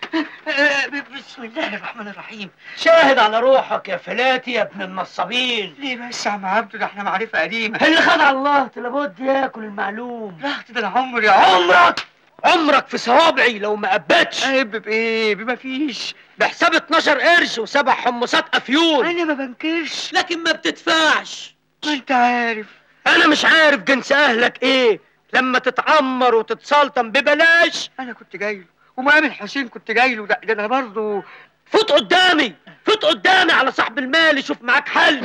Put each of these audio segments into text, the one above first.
بسم الله الرحمن الرحيم شاهد على روحك يا فلاتي يا ابن النصابين ليه بس يا عم عبده ده احنا معرفه قديمه اللي خدع الله لابد ياكل المعلوم لا ده انا عمري يا عمر عمرك عمرك في صوابعي لو ما قبتش عيب بايه بما فيش بحساب 12 قرش وسبع حمصات افيون انا ما بنكرش لكن ما بتدفعش ما انت عارف انا مش عارف جنس اهلك ايه لما تتعمر وتتسلطن ببلاش انا كنت جاي له ومؤمن حسين كنت جاي له ده, ده انا برضه فوت قدامي فوت قدامي على صاحب المال يشوف معاك حل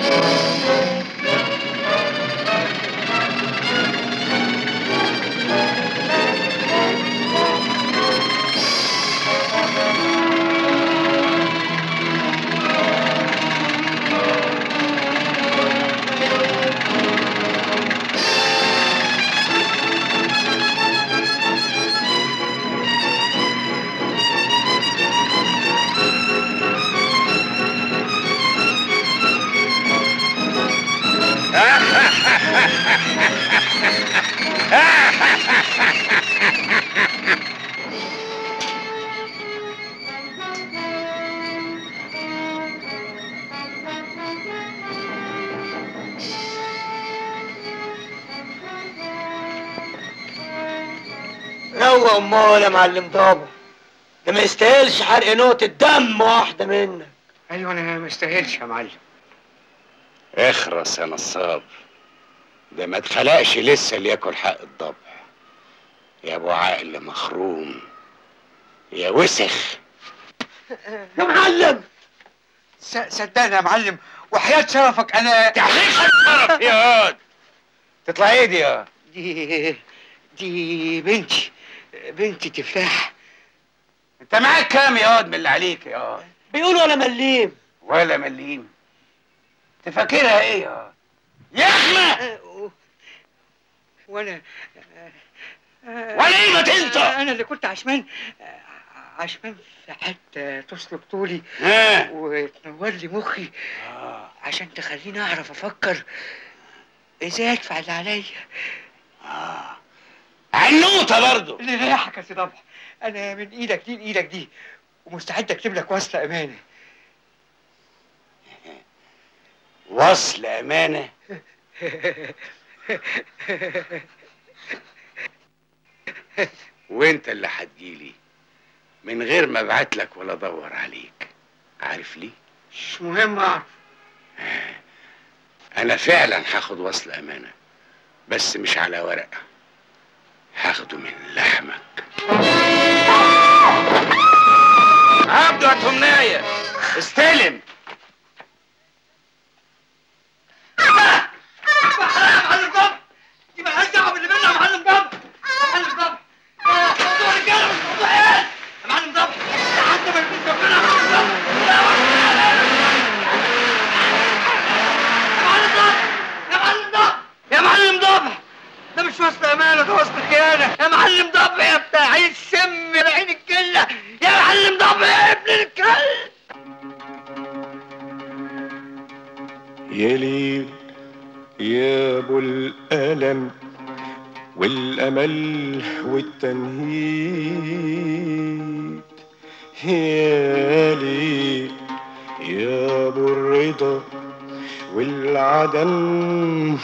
روق امال يا معلم طابع ده ما يستاهلش حرق نقطة دم واحدة منك ايوه انا ما استاهلش يا معلم اخرس يا نصاب ده ما اتخلقش لسه اللي ياكل حق الضبع يا ابو عقل مخروم يا وسخ يا معلم س- صدقني يا معلم وحياة شرفك انا تحريك الشرف يا واد تطلع ايه دي يا دي دي بنتي بنتي تفاح انت معاك كام يا واد من اللي عليك يا واد بيقولوا انا مليم ولا مليم تفكرها ايه يا واد يخمة وانا ولا ايه ما تنطق انا اللي كنت عشمان عشمان في حته تسلك طولي ها وتنور لي مخي آه. عشان تخليني اعرف افكر ازاي ادفع اللي عليا آه. عنوطة برضو اللي ريحك يا سيدي ضبع انا من ايدك دي لايدك دي ومستعد اكتب لك وصل امانه وصل امانة وانت اللي هتجيلي من غير ما ابعت لك ولا ادور عليك عارف ليه مش مهم اعرف انا فعلا هاخد وصل امانة بس مش على ورقة هاخده من لحمك عبده يا تمناية استلم معلم ضب دي مالهاش دعوه باللي بينا يا معلم ضب يا معلم ضب موضوع رجاله مش موضوع عيال يا معلم ضب حتى ما يكون ربنا يا معلم ضب يا معلم ضب يا معلم ضب ده مش وصل امانه ده وصل خيانه يا معلم ضب يا بتاع السم يا عين الكله يا معلم ضب يا ابن الكلب يا ليل يا ابو الالم والامل والتنهيد يا ليل يا ابو الرضا والعدم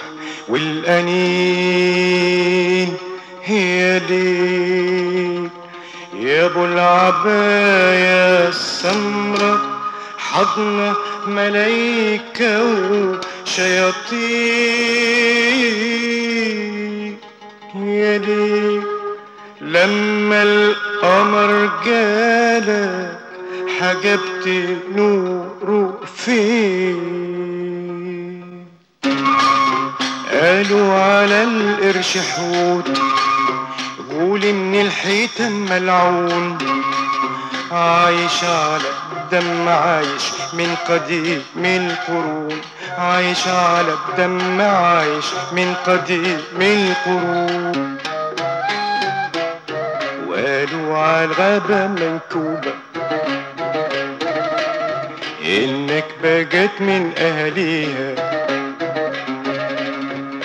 والانين يا ليل يا ابو العباية السمرة حضن ملايكة وشياطين يا ليل لما القمر جالك حجبت نوره فين قالوا على القرش حوت غولي من الحيتم ملعون عايش على الدم عايش من قديم القرون عايش على الدم عايش من قديم القرون وقالوا على الغابة منكوبة النكبة جت من أهاليها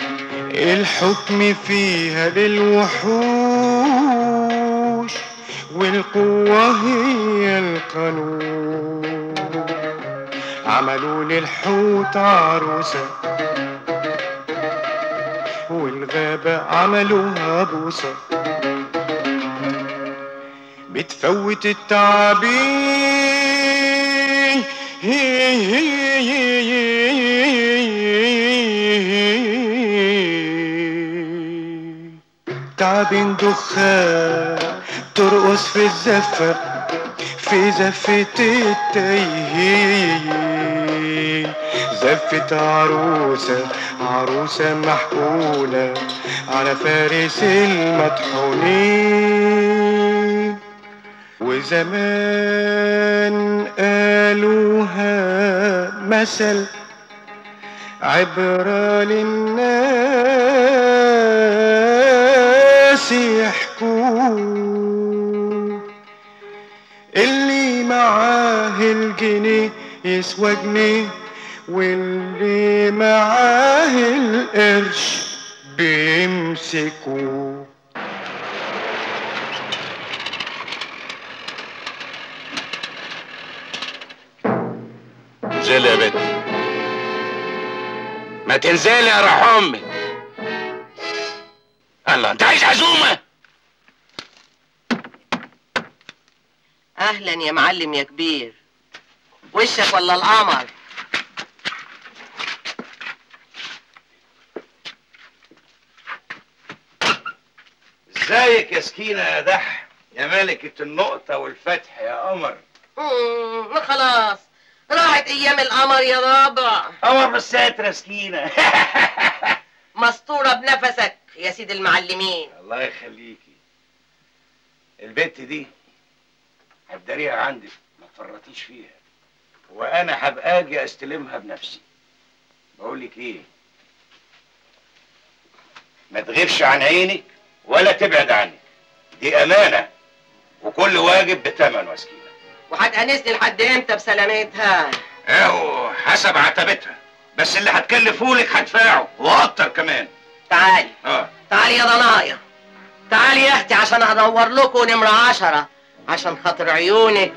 الحكم فيها للوحوش والقوة هي القانون عملوا للحوت عروسة والغابة عملوها بوسة بتفوت التعابين تعابين دخان ترقص في الزفة في زفة التيه زفة عروسة عروسة محقولة على فارس المطحونين وزمان قالوها مثل عبرة للناس يحكوه اللي معاه الجنيه يسوى جنيه واللي معاه القرش بيمسكوه انزلي يا بنت ما تنزلي يا روح امي الله انت عايز عزومه اهلا يا معلم يا كبير وشك ولا القمر ازيك يا سكينه يا دح يا ملكه النقطه والفتح يا قمر مم، خلاص راحت ايام القمر يا رابع قمر بالستر يا سكينه مسطوره بنفسك يا سيد المعلمين الله يخليكي البت دي هتداريها عندك ما تفرطيش فيها وانا هبقى اجي استلمها بنفسي بقول لك ايه ما تغيبش عن عينك ولا تبعد عنك دي امانه وكل واجب بثمن وسكينه وهتأنسني لحد امتى بسلامتها اهو حسب عتبتها بس اللي هتكلفهولك هدفعه واكتر كمان تعالي اه تعالي يا ضنايا تعالي يا اختي عشان ادور لكم نمرة عشرة عشان خاطر عيونك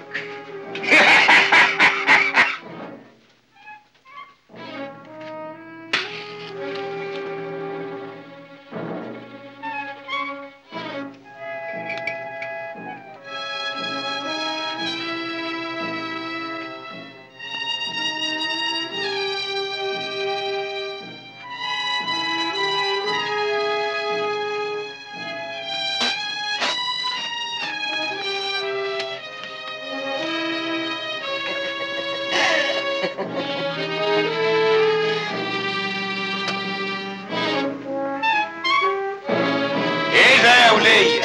ايه ده يا وليه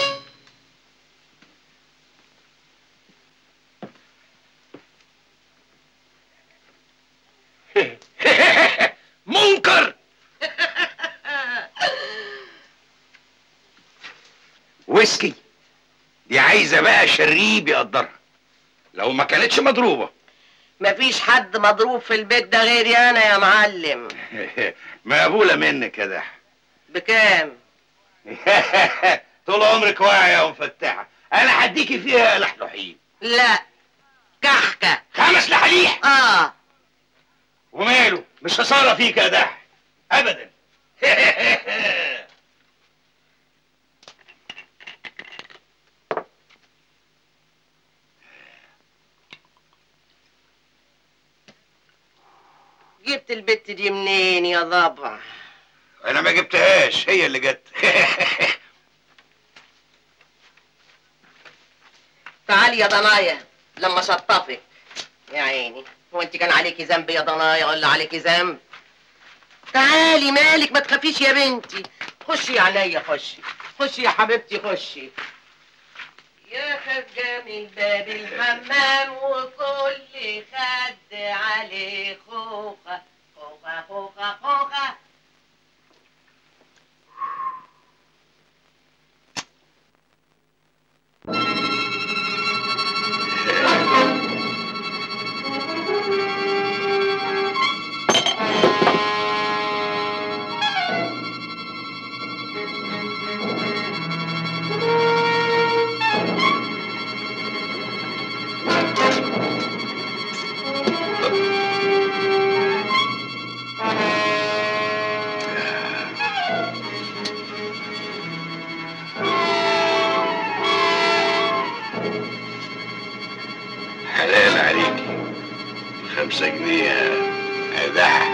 منكر ويسكي دي عايزه بقى شريب يقدرها لو ما كانتش مضروبه مفيش حد مضروب في البيت ده غيري انا يا معلم مقبوله منك يا دح بكام طول عمرك واعيه ومفتحه انا هديكي فيها لحلوحين لا كحكة خمس لحاليح اه وماله مش خساره فيك يا دح ابدا جبت البت دي منين يا ضبع انا ما جبتهاش هي اللي جت تعالي يا ضنايا لما شطفك يا عيني هو انت كان عليكي ذنب يا ضنايا ولا عليكي ذنب تعالي مالك ما تخافيش يا بنتي خشي يا عينيا خشي خشي يا حبيبتي خشي يا خرجة من باب الحمام وكل خد عليه خوخة خوخة خوخة خوخة خمسة جنيه ده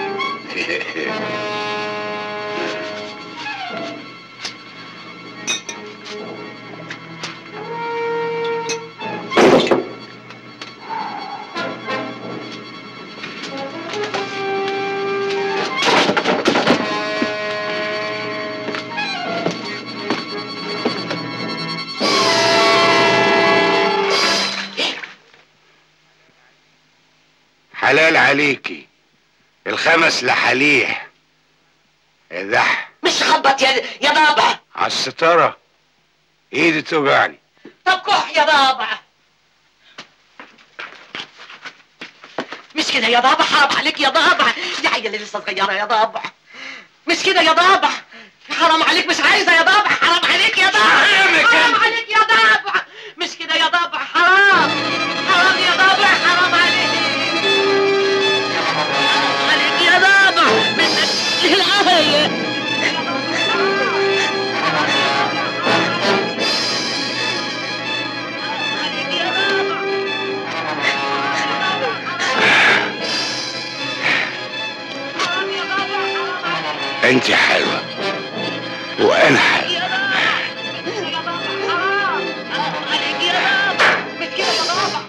حلال عليكي الخمس لحليح ده مش خبط يا يا ضابع على الستارة ايدي توجعني طب كح يا ضابع مش كده يا ضابع حرام عليك يا ضابع يا عيال لسه صغيرة يا ضابع مش كده يا ضابع حرام عليك مش عايزة يا ضابع حرام عليك يا ضابع حرام عليك يا ضابع مش كده يا ضابع حرام حرام يا ضابع حرام عليك حرام عليك يا ضابع منك للآية عليك يا ضابع حرام يا ضابع حرام عليك انت حلوة وانا حلو يا بابا يا بابا حرام حرام عليك يا بابا مش كده يا بابا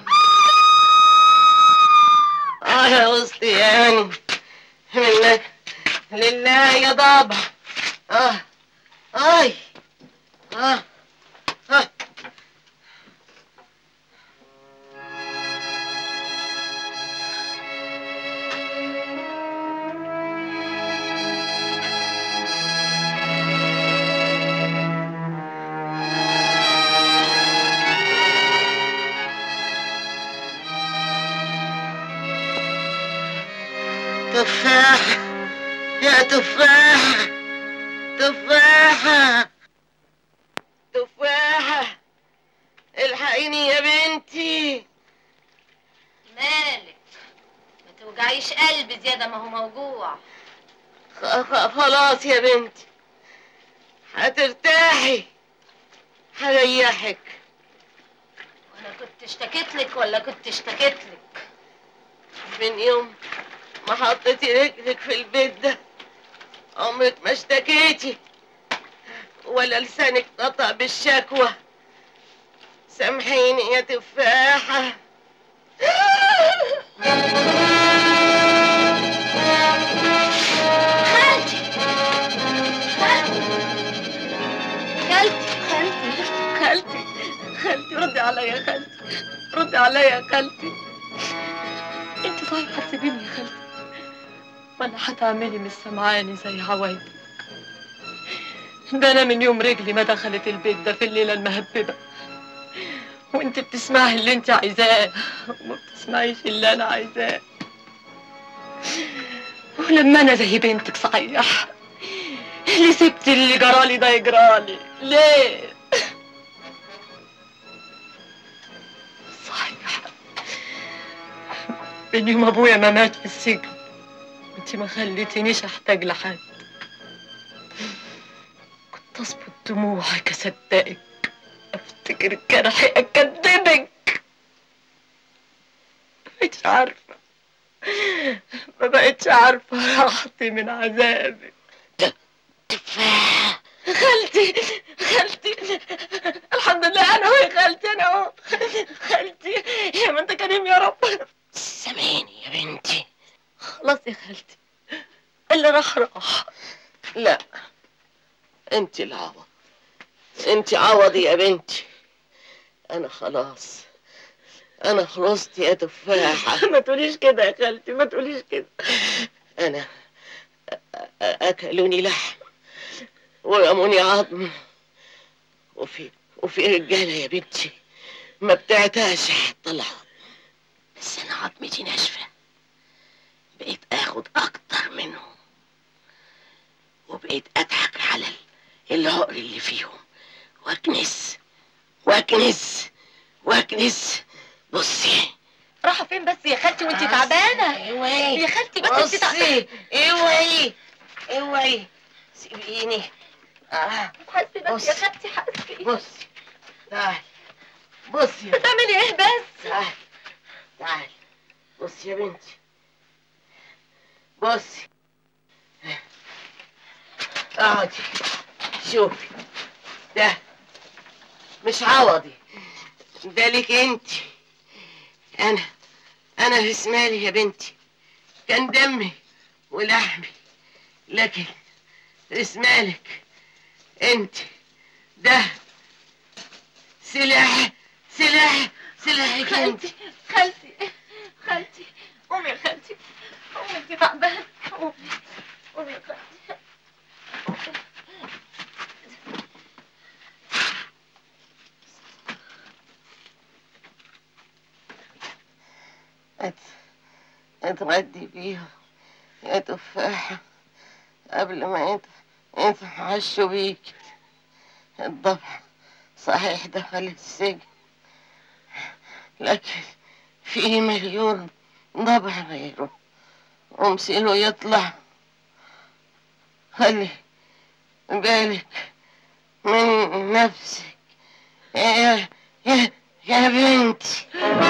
اه يا وسطي يعني لله لله يا بابا اه اي اه اه تفاحة يا تفاحة تفاحة تفاحة الحقيني يا بنتي مالك ما توجعيش قلبي زيادة ما هو موجوع خ- خ- خلاص يا بنتي هترتاحي هريحك وانا كنت اشتكيت لك ولا كنت اشتكيت لك من يوم ما حطيتي رجلك في البيت ده عمرك ما اشتكيتي ولا لسانك نطق بالشكوى سامحيني يا تفاحة خالتي خالتي خالتي خالتي خالتي ردي عليا يا خالتي ردي عليا يا خالتي انت صحيح هتسيبيني يا خالتي ولا هتعملي مش سامعاني زي عوايدك ده انا من يوم رجلي ما دخلت البيت ده في الليله المهببه وانت بتسمعي اللي انت عايزاه وما بتسمعيش اللي انا عايزاه ولما انا زي بنتك صحيح اللي سبت اللي جرالي ده يجرالي ليه صحيح من يوم ابويا ما مات في السجن انت ما خليتنيش احتاج لحد كنت اظبط دموعك اصدقك افتكر جرحي اكدبك ما بقتش عارفه ما بقتش عارفه راحتي من عذابك تفاح خالتي خالتي الحمد لله انا اهو يا خالتي انا اهو خالتي يا ما انت كريم يا رب سامحيني يا بنتي خلاص يا خالتي اللي راح راح لا انت العوض انت عوضي يا بنتي انا خلاص انا خلصت يا تفاحة ما تقوليش كده يا خالتي ما تقوليش كده انا أ- أ- اكلوني لحم ورموني عظم وفي وفي رجاله يا بنتي ما بتعتاش حتى العظم بس انا عظمتي ناشفه بقيت اخد اكتر منهم وبقيت اضحك على ال- العقر اللي فيهم واكنس واكنس واكنس بصي راحة فين بس يا خالتي وانت تعبانة اوعي يا خالتي بس انت تعبانة بصي اوعي اوعي سيبيني آه. حسبي بس يا بص. خالتي حسبي بصي تعال بصي يا بتعملي ايه بس تعال تعال بصي يا بنتي بصي اقعدي شوفي ده مش عوضي ده ليك انت انا انا في اسمالي يا بنتي كان دمي ولحمي لكن اسمالك انت ده سلاح سلاح سلاحك انت خالتي خالتي خالتي قومي يا خالتي قومي انت تعبانه قومي قومي يا خالتي ات- اتغدي بيهم يا تفاحة قبل ما يت- يتحشوا بيك الضبع صحيح دخل السجن لكن في مليون ضبع غيره ومسيله يطلع خلي بالك من نفسك يا يا يا بنتي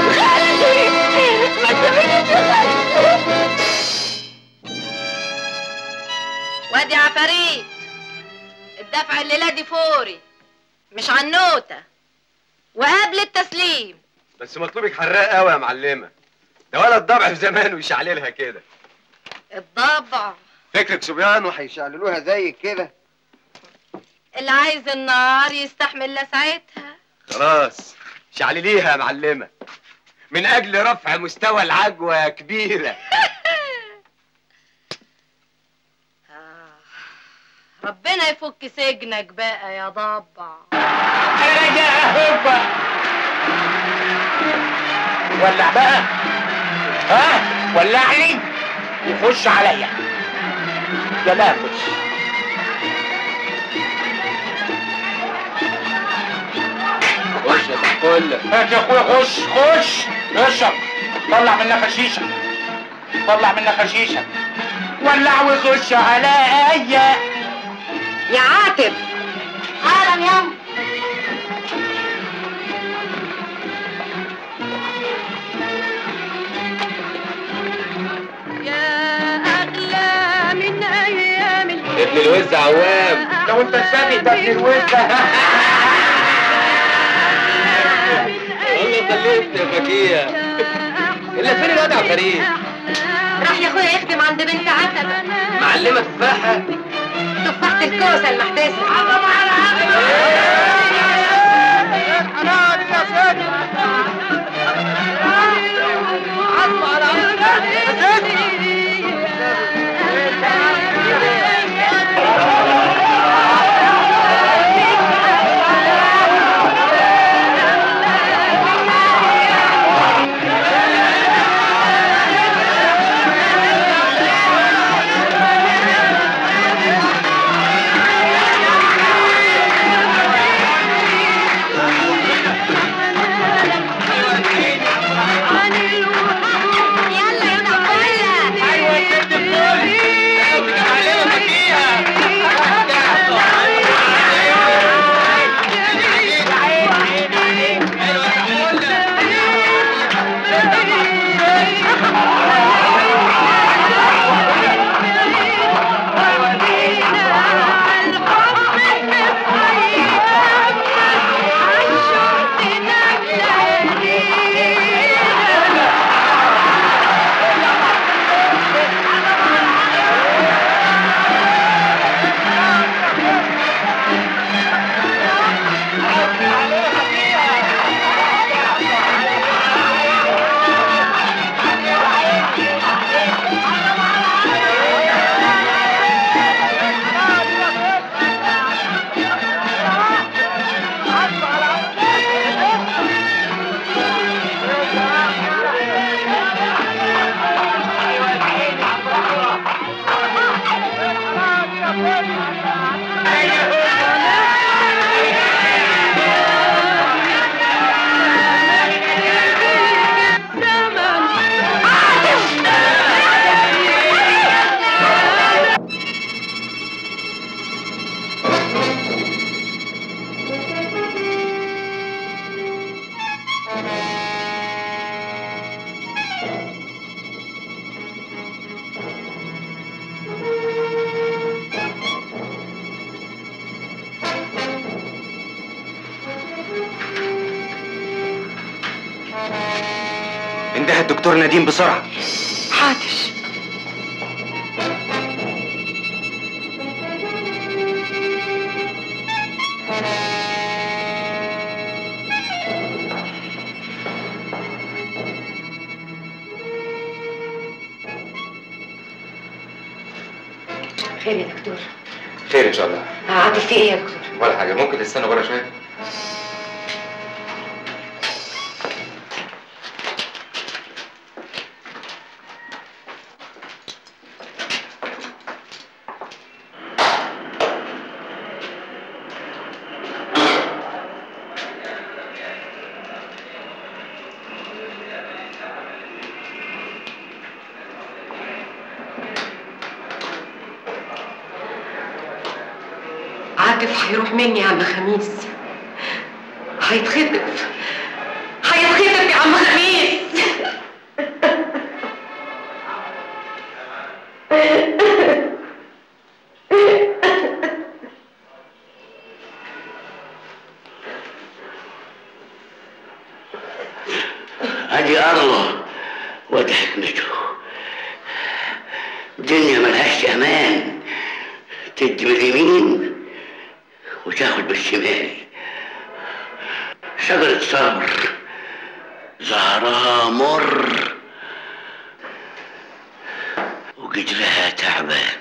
وادي عفاريت الدفع الليله دي فوري مش عنوته وقبل التسليم بس مطلوبك حراق قوي يا معلمه ده ولا الضبع في زمان ويشعللها كده الضبع فكرك صبيان وهيشعللوها زي كده اللي عايز النار يستحمل لسعتها خلاص شعلليها يا معلمه من اجل رفع مستوى العجوه كبيره آه. ربنا يفك سجنك بقى يا ضبع ولع بقى ها ولعني وخش عليا يا لا خش خش يا كل هات يا اخويا خش خش اشرب طلع منها خشيشه طلع منها خشيشه ولع وخش عليا يا عاتب حالا يا يا أغلى من أيام ابن الوز عوام لو انت سابق ده ابن الوزه والله خليتني يا فكيه الا فين الواد عفاريت راح يا اخويا يخدم عند بنت عتبة معلمه تفاحه تفاحة الكوسة المحتاسة يا انده الدكتور نديم بسرعه حاضر خير يا دكتور خير ان شاء الله عاطل في ايه يا دكتور ولا حاجه ممكن تستنى بره شويه عاطف هيروح مني يا عم خميس هيتخطف هيتخطف يا عم خميس ادي الله وادي حكمته الدنيا ملهاش امان تدي باليمين وتاخد بالشمال شجرة صبر زهرها مر وجدرها تعبان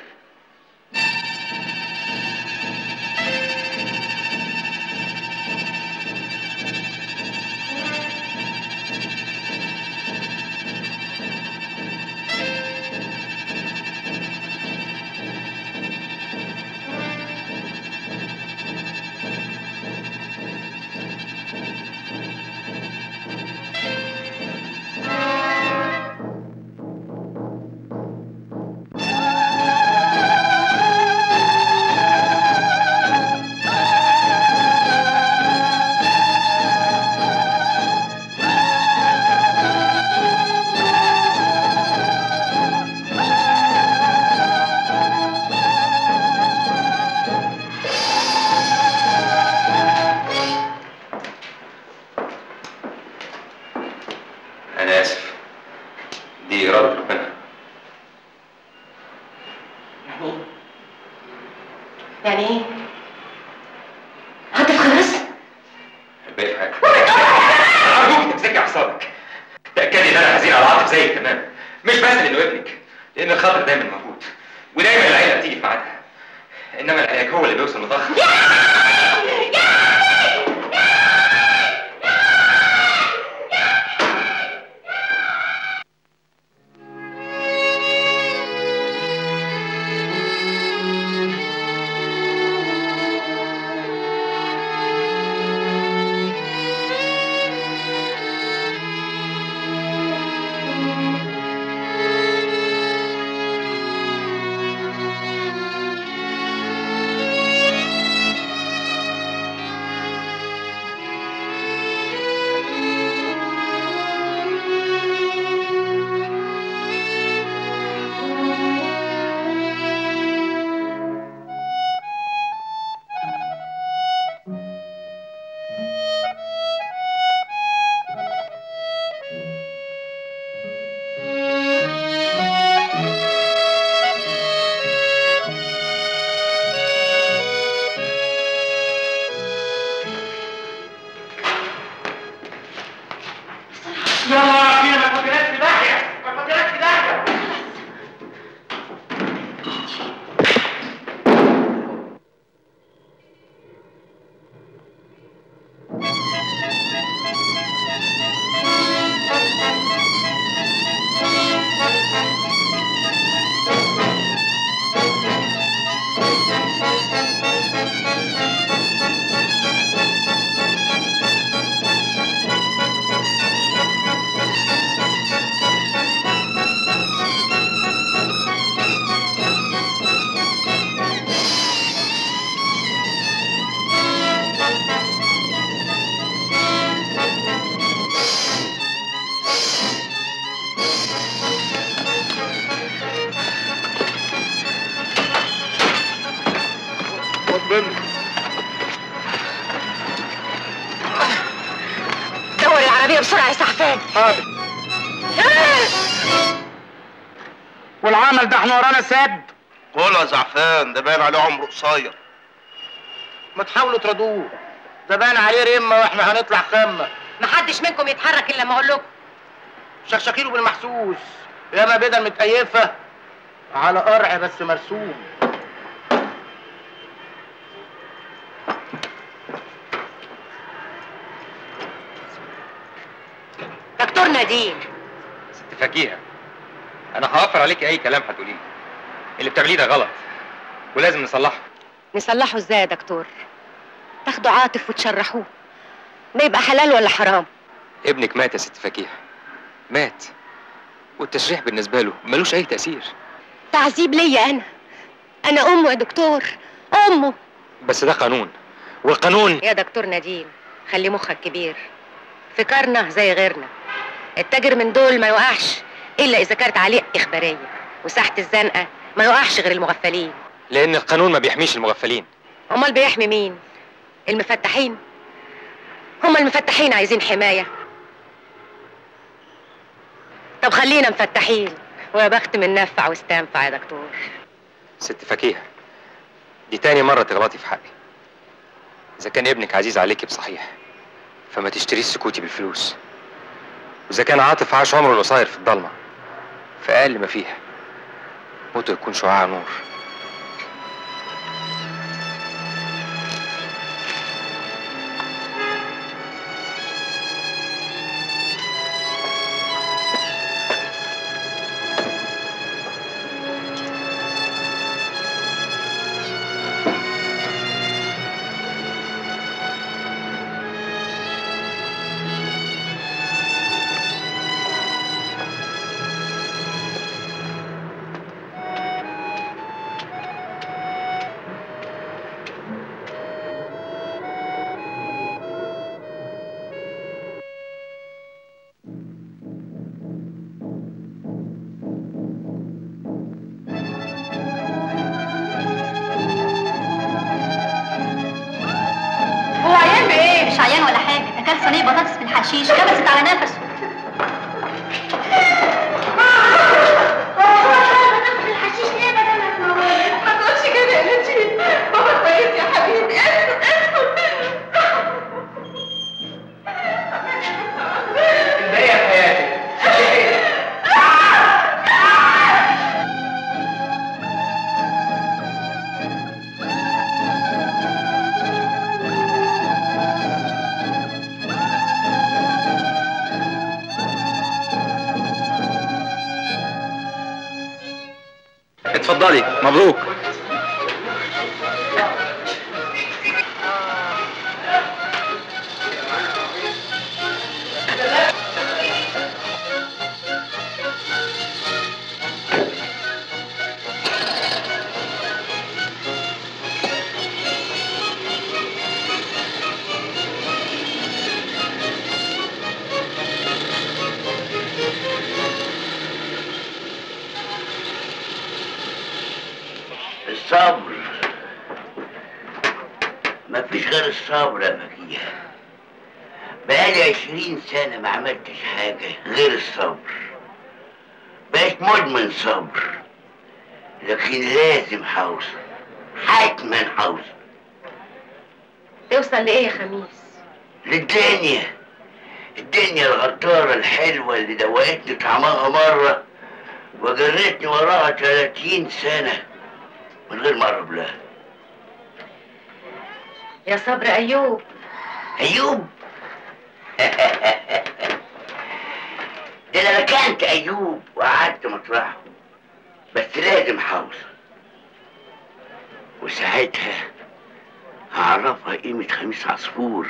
انا اسف دي اراده ربنا يعني ايه عاطف خلاص بقيت حاجه ارجوك تمسكي اعصابك تاكدي ان انا حزين على عاطف زيك تمام مش بس لانه ابنك لان الخطر دايما موجود ودايما العيله بتيجي في ميعادها انما العلاج هو اللي بيوصل متاخر يلا فينا ما توديناش في داهيه ما توديناش في داهيه Thank بسرعه يا سعفان حاضر والعمل ده احنا ورانا سد قول يا زعفان ده باين عليه عمره قصير ما تحاولوا تردوه ده باين عليه رمه واحنا هنطلع خمه محدش منكم يتحرك الا لما اقول لكم شخشخيله بالمحسوس ياما بدل متكيفه على قرع بس مرسوم دكتور نديم ست فكيهة انا هوفر عليكي اي كلام هتقوليه اللي بتعمليه ده غلط ولازم نصلحه نصلحه ازاي يا دكتور تاخدوا عاطف وتشرحوه ده يبقى حلال ولا حرام ابنك مات يا ست فكيهة مات والتشريح بالنسبة له ملوش اي تأثير تعذيب ليا انا انا امه يا دكتور امه بس ده قانون والقانون يا دكتور نديم خلي مخك كبير فكرنا زي غيرنا التاجر من دول ما يوقعش الا اذا كانت عليه اخباريه وساحه الزنقه ما يوقعش غير المغفلين لان القانون ما بيحميش المغفلين امال بيحمي مين المفتحين هم المفتحين عايزين حمايه طب خلينا مفتحين ويا بخت من نفع واستنفع يا دكتور ست فكيهة دي تاني مرة تغلطي في حقي إذا كان ابنك عزيز عليكي بصحيح فما تشتريش سكوتي بالفلوس وإذا كان عاطف عاش عمره القصير في الضلمة فأقل ما فيها موته يكون شعاع نور هو عيان بايه؟ مش عيان ولا حاجه ده كان صينيه بطاطس بالحشيش كبست على نفسه ما تقولش كده يا نجيب بابا كويس يا حبيبي اسكت البقيه في حياتي اتفضلي مبروك الصبر مفيش غير الصبر يا فكيه بقالي عشرين سنة ما عملتش حاجة غير الصبر بقيت مدمن صبر لكن لازم هوصل حتما هوصل توصل لايه يا خميس للدنيا الدنيا الغدارة الحلوة اللي دوقتني طعمها مرة وجرتني وراها 30 سنة من غير ما اقرب لها يا صبر ايوب ايوب ده انا كنت ايوب وقعدت مطرحه بس لازم هوصل وساعتها هعرفها قيمة خميس عصفور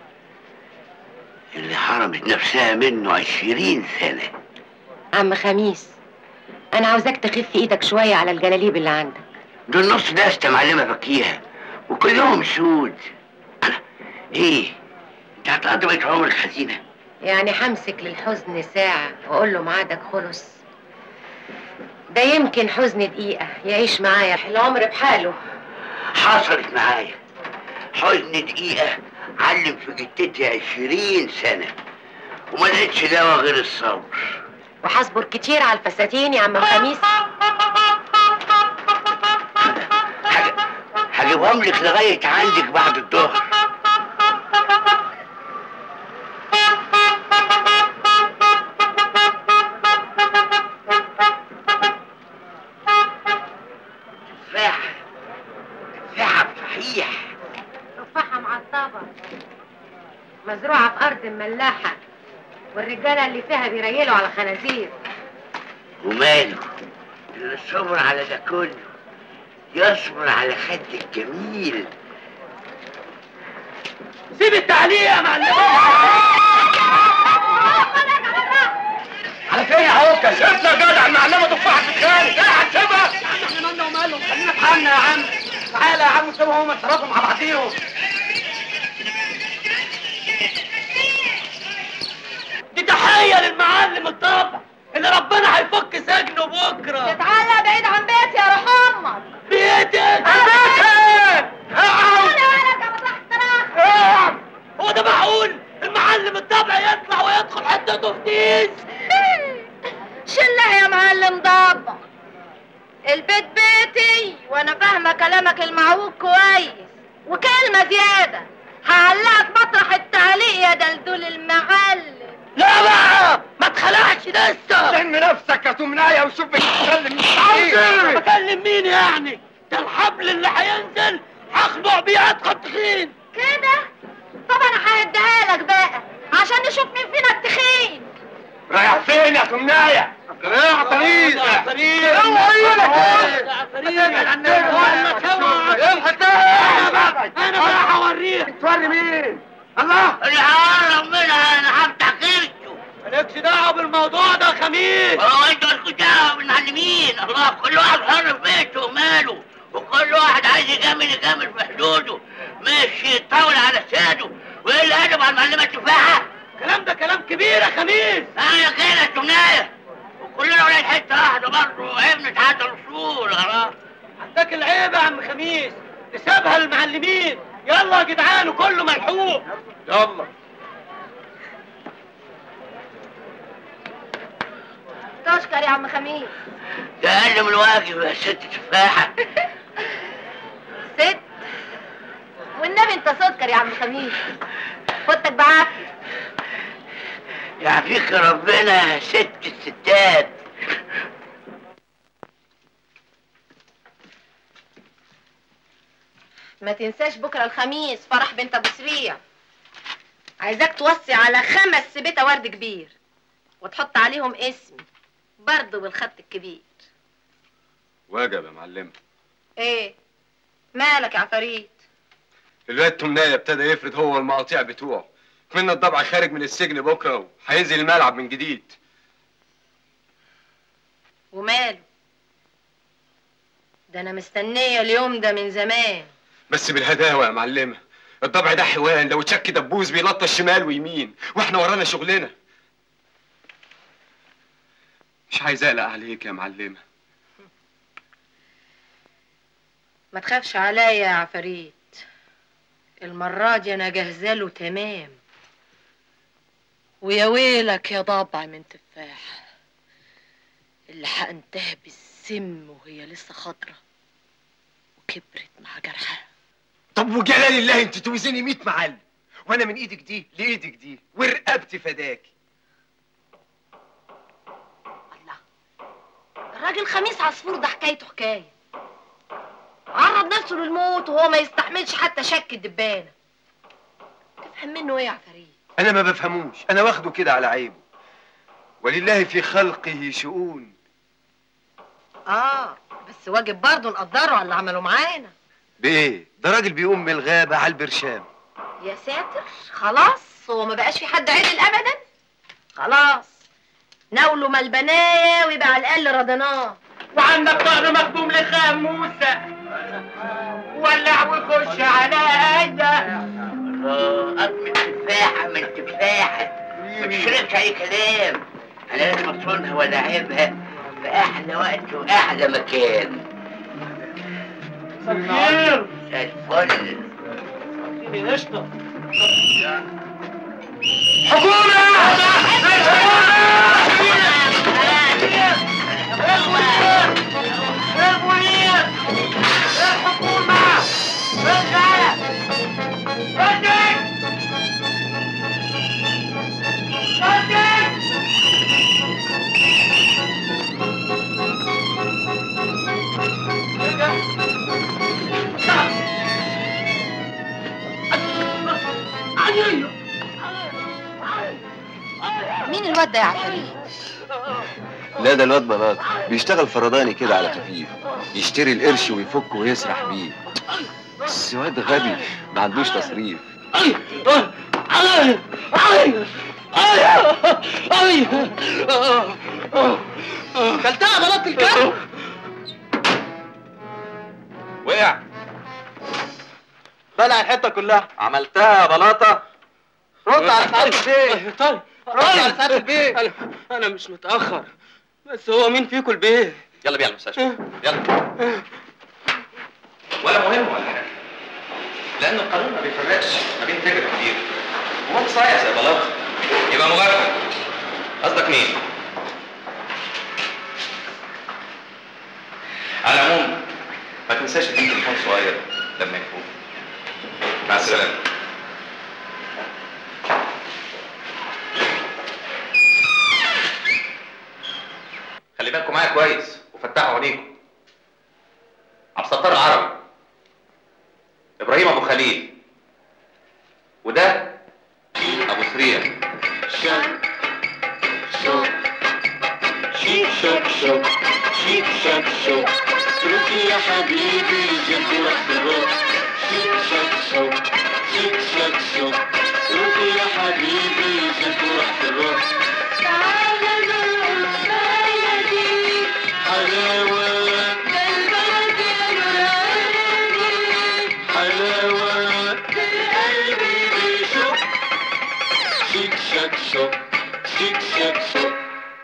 اللي حرمت نفسها منه عشرين سنة عم خميس انا عاوزاك تخف ايدك شويه على الجلاليب اللي عندك دول نص دستة معلمة فكيها وكلهم سود أنا ايه انت هتقضي بقية عمرك حزينة يعني همسك للحزن ساعة وأقول له ميعادك خلص ده يمكن حزن دقيقة يعيش معايا العمر بحاله حصلت معايا حزن دقيقة علم في جتتي عشرين سنة وما لقيتش دواء غير الصبر وهصبر كتير على الفساتين يا عم الخميس هجيبهم لك لغايه عندك بعد الظهر تفاحة تفاحة صحيح تفاحة معطبة مزروعة في أرض ملاحة والرجالة اللي فيها بيريلوا على خنازير وماله اللي صبر على ده كله يصبر على خد الجميل سيب التعليق يا معلم على فين يا عوكة شفنا يا جدع المعلمة تفاحة في الخارج ايه هتسيبها احنا مالنا ومالهم خلينا في حالنا يا عم تعالى يا عم سيبهم هم يتصرفوا مع بعضيهم دي تحية للمعلم الطبع اللي ربنا هيفك سجنه بكرة تعالى بعيد عن بيتي يا روح امك بيتك بيتك اقعد هو ده معقول المعلم الطبع يطلع ويدخل حتته في تيس شلها يا معلم ضبع البيت بيتي وانا فاهمه كلامك المعوج كويس وكلمه زياده هعلقك مطرح التعليق يا دلدول المعلم لا بقى ما تخلعش لسه لم نفسك يا تمناية وشوف بتتكلم مين بكلم مين يعني ده الحبل اللي هينزل هخنق بيه ادخل تخين كده طب انا ههديها لك بقى عشان نشوف مين فينا التخين رايح فين يا تمناية؟ رايح طريق يا طريق اوعى ايدك يا طريق ايه الحكاية انا بقى هوريك توري مين؟ الله اللي هقرب منها انا هفتح كرشه مالكش دعوة بالموضوع ده يا خميس هو انتوا مالكوش دعوه بالمعلمين الله كل واحد حر في بيته وماله وكل واحد عايز يجامل يجامل في حدوده مش يطول على ساده وايه اللي قلب على المعلمه تفاحه الكلام ده كلام كبير يا خميس انا كده تمنايه وكلنا ولاد حته واحده برضه ابن تحت الاصول خلاص عندك العيب يا عم خميس تسيبها للمعلمين يلا يا جدعان وكله ملحوق يلا تشكر يا عم خميس ده اقل من الواجب يا ست تفاحه ست والنبي انت سكر يا عم خميس فوتك بعافيه يعافيك ربنا يا ست الستات ما تنساش بكره الخميس فرح بنت ابو سريع عايزاك توصي على خمس سبيته ورد كبير وتحط عليهم اسمي برضه بالخط الكبير واجب يا معلم ايه مالك يا عفاريت الواد تمناية ابتدى يفرد هو المقاطيع بتوعه كمنا الضبع خارج من السجن بكره وهينزل الملعب من جديد وماله ده انا مستنيه اليوم ده من زمان بس بالهداوه يا معلمه الضبع ده حيوان لو اتشك دبوس بيلطش شمال ويمين واحنا ورانا شغلنا مش عايز اقلق عليك يا معلمه ما تخافش عليا يا عفاريت المرة دي أنا جاهزة له تمام ويا ويلك يا ضبع من تفاح اللي حقنتها بالسم وهي لسه خضرة وكبرت مع جرحها طب وجلال الله انت توزني 100 معلم وانا من ايدك دي لايدك دي ورقبتي فداكي الراجل خميس عصفور ده حكايته حكاية عرض نفسه للموت وهو ما يستحملش حتى شك الدبانة تفهم منه ايه يا عفاريت انا ما بفهموش انا واخده كده على عيبه ولله في خلقه شؤون اه بس واجب برضه نقدره على اللي عمله معانا بايه ده راجل بيقوم من الغابه على البرشام يا ساتر خلاص هو ما بقاش في حد عدل ابدا خلاص ناوله ما البنايه ويبقى على الاقل رضيناه وعندك ظهر مخدوم لخام موسى ولع وخش على هيدا الله من تفاحة من تفاحة ما تشربش أي كلام أنا لازم أصونها وألاعبها في أحلى وقت وأحلى مكان خير زي الفل اديني قشطه مين الواد ده يا عفاريت لا ده الواد بلاط بيشتغل فرداني كده على خفيف يشتري القرش ويفك ويسرح بيه بس واد غبي ما عندوش تصريف كلتها بلاط الكلب وقع بلع الحته كلها عملتها يا بلاطه رد على سعاده البيه طيب رد على سعاده البيه انا انا مش متاخر بس هو مين فيكم البيه يلا بينا المستشفى يلا ولا مهم ولا حاجه لان القانون ما بيفرقش ما بين تاجر وكبير وهو صايع زي بلاط يبقى مغفل قصدك مين؟ على العموم ما تنساش تديك تليفون صغير لما يفوق مع السلامه خلي بالكم معايا كويس وفتحوا عينيكم عبد الستار العربي ابراهيم ابو خليل وده ابو سريع شيك شوك شوك شيك شوك شوك روحي يا حبيبي جنبي رحت الروح شيك شوك شوك شيك شوك شوك روحي يا حبيبي جنبي رحت الروح تعالى نرقص بلدي حلاوة بالبلد العالمي حلاوة قلبي بيشوف شيك شاك شوك شيك شاك شوك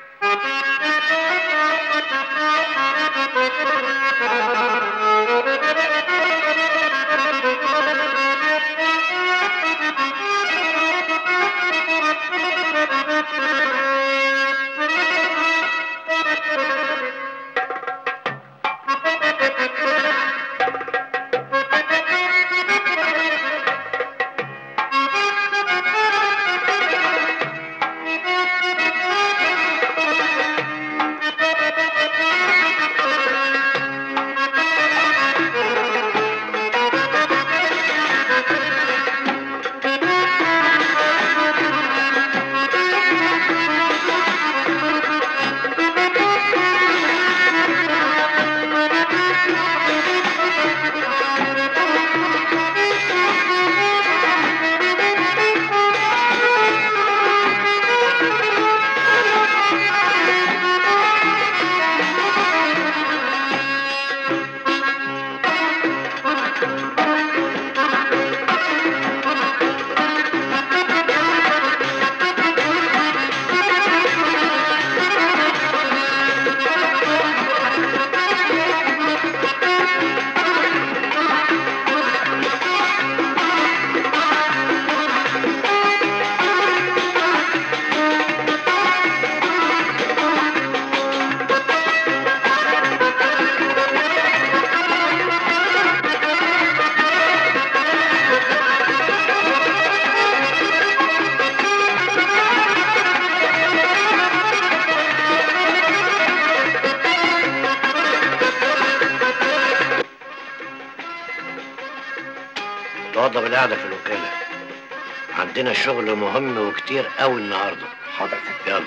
اتفضل بالقعدة في الوكالة عندنا شغل مهم وكتير قوي النهارده حاضر يلا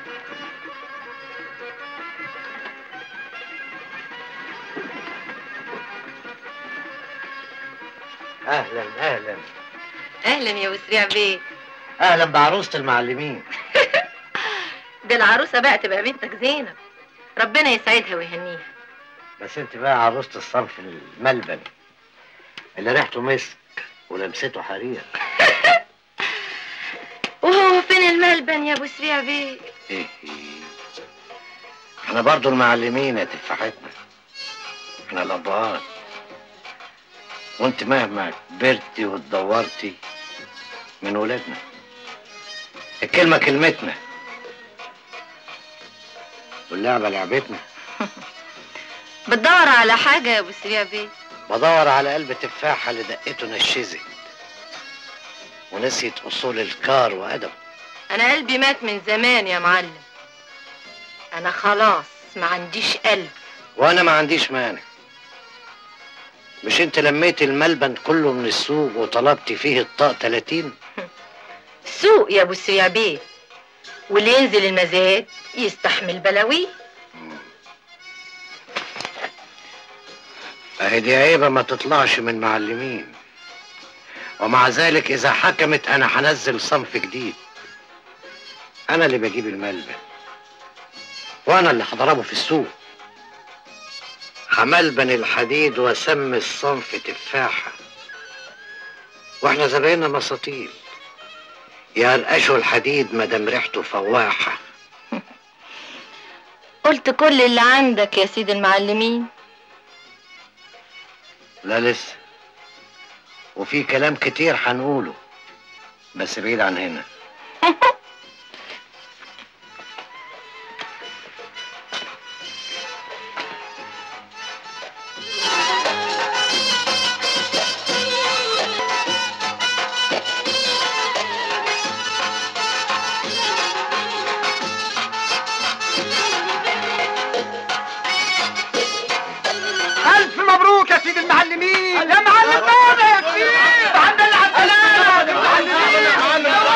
اهلا اهلا اهلا يا وسريع بيه اهلا بعروسة المعلمين ده العروسه بقى تبقى بنتك زينب ربنا يسعدها ويهنيها بس انت بقى عروسة الصنف الملبن اللي ريحته مسك ولمسته حرير وهو فين الملبن يا ابو سريع بيه ايه احنا برضو المعلمين يا تفاحتنا احنا الابهات وانت مهما كبرتي واتدورتي من ولادنا الكلمة كلمتنا واللعبة لعبتنا بتدور على حاجة يا ابو سريع بيه بدور على قلب تفاحة اللي دقته نشزت ونسيت أصول الكار وأدبه انا قلبي مات من زمان يا معلم انا خلاص ما عنديش قلب وأنا ما عنديش مانع مش انت لميت الملبن كله من السوق وطلبت فيه الطاق 30 سوق يا ابو سريع بيه واللي ينزل المزاد يستحمل بلاويه اهي دي عيبة ما تطلعش من معلمين ومع ذلك إذا حكمت أنا هنزل صنف جديد أنا اللي بجيب الملبن وأنا اللي هضربه في السوق هملبن الحديد واسمي الصنف تفاحة واحنا زبايننا مساطيل يرقشوا الحديد مادام ريحته فواحة قلت كل اللي عندك يا سيد المعلمين لا لسه وفي كلام كتير هنقوله بس بعيد عن هنا ألف مبروك يا سيد المعلمين يا معلم بابا يا كبير الحمد لله على السلامة يا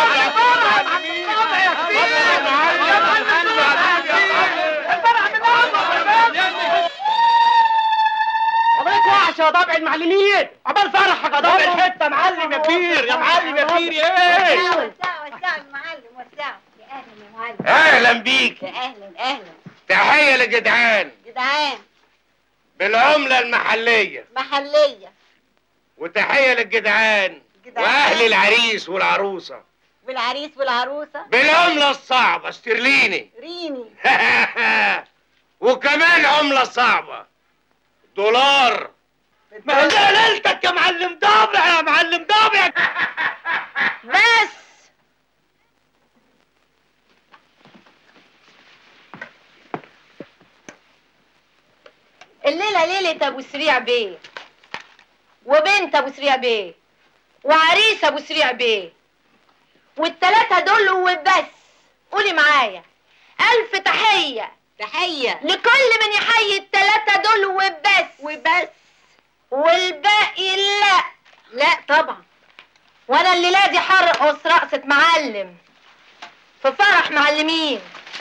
قضيت وحش يا ضبع المعلمين عقبال فرحك يا ضبع الحته معلم يا كبير يا معلم يا كبير يا ايه وسعوا وسعوا يا معلم وسعوا يا اهلا يا معلم اهلا بيك يا اهلا اهلا تحيه لجدعان جدعان بالعمله المحليه محليه وتحيه للجدعان جدعان. واهل العريس والعروسه والعريس والعروسه بالعمله الصعبه استرليني ريني وكمان عمله صعبه دولار ما هي ليلتك يا معلم ضابع يا معلم ضابع بس الليلة ليلة أبو سريع بيه وبنت أبو سريع بيه وعريس أبو سريع بيه والتلاتة دول وبس قولي معايا ألف تحية تحيه لكل من يحيي التلاتة دول وبس وبس والباقي لا لا طبعا وانا الليله دي هرقص رقصة معلم في فرح معلمين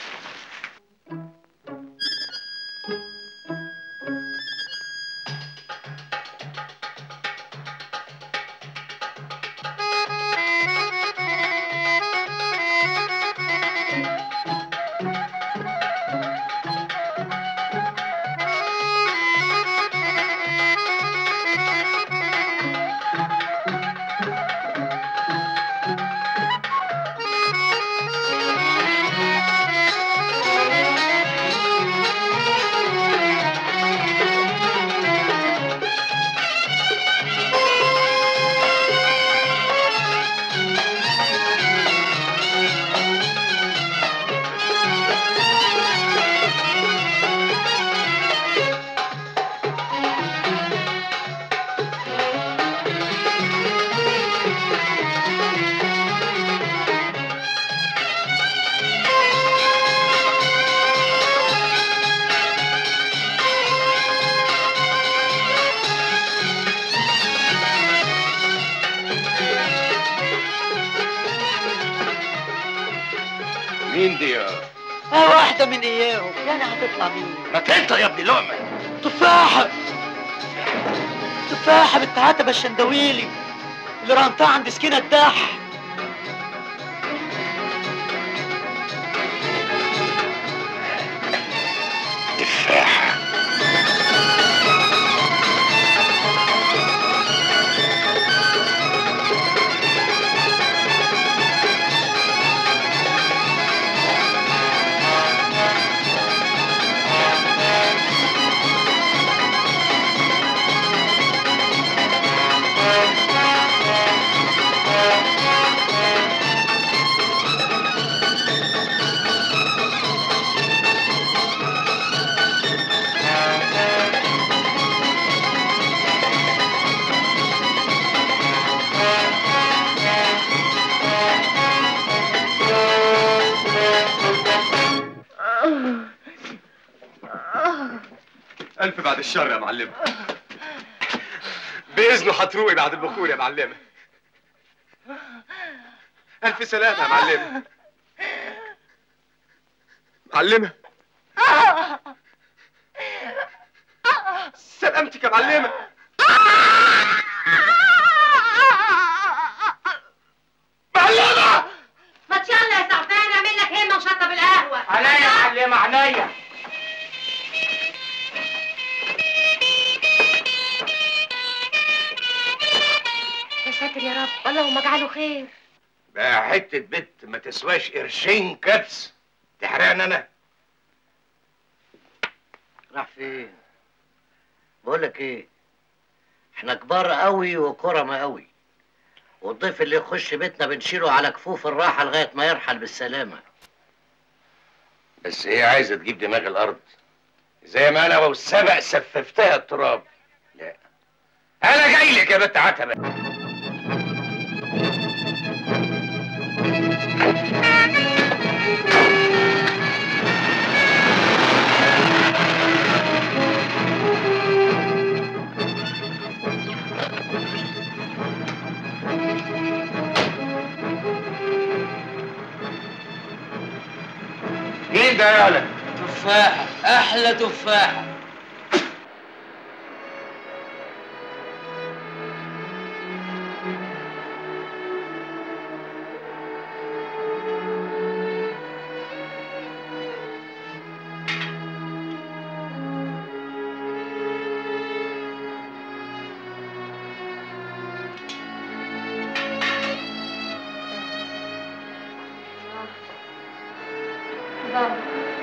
مين دي يا اه واحده من اياهم يعني هتطلع مين ما انت يا ابني لقمه تفاحه تفاحه بنت عتبه الشندويلي اللي رهنتها عند سكينه الداح تفاحه Thank you. الف بعد الشر يا معلمه باذنه هتروقي بعد البخور يا معلمه الف سلامه يا معلمه معلمه سلامتك يا معلمه معلمة ما يلا يا سعفان اعمل لك همة وشطب القهوة عينيا يا معلمه عينيا يا ساتر يا رب اللهم اجعله خير بقى حتة بنت ما تسواش قرشين كبس تحرقني انا راح فين بقول لك ايه احنا كبار قوي وكرم قوي والضيف اللي يخش بيتنا بنشيله على كفوف الراحة لغاية ما يرحل بالسلامة بس هي عايزة تجيب دماغ الأرض زي ما أنا والسبق سففتها التراب لا أنا جاي لك يا بنت عتبة مين ده يا ولد؟ تفاحة أحلى تفاحة بابا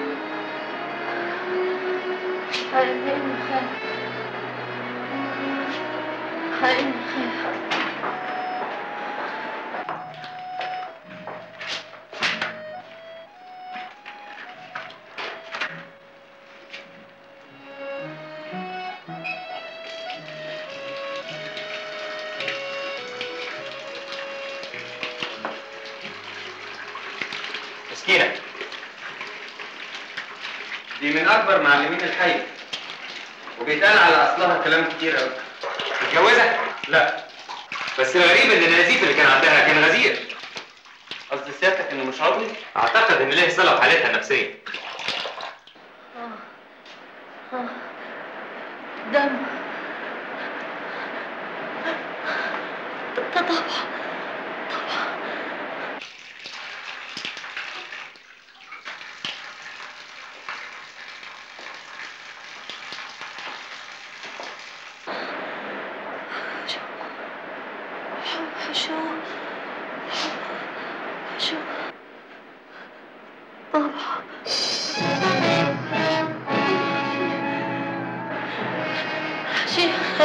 عايزين خير عايزين خير مسكينة دي من أكبر معلمين الحي وبيتقال على أصلها كلام كتير أوي متجوزة؟ لا بس الغريب إن النزيف اللي كان عندها كان غزير قصد سيادتك إنه مش عضوي؟ أعتقد إن ليه صلة بحالتها النفسية دم طبعا شو شو طبعا شيخ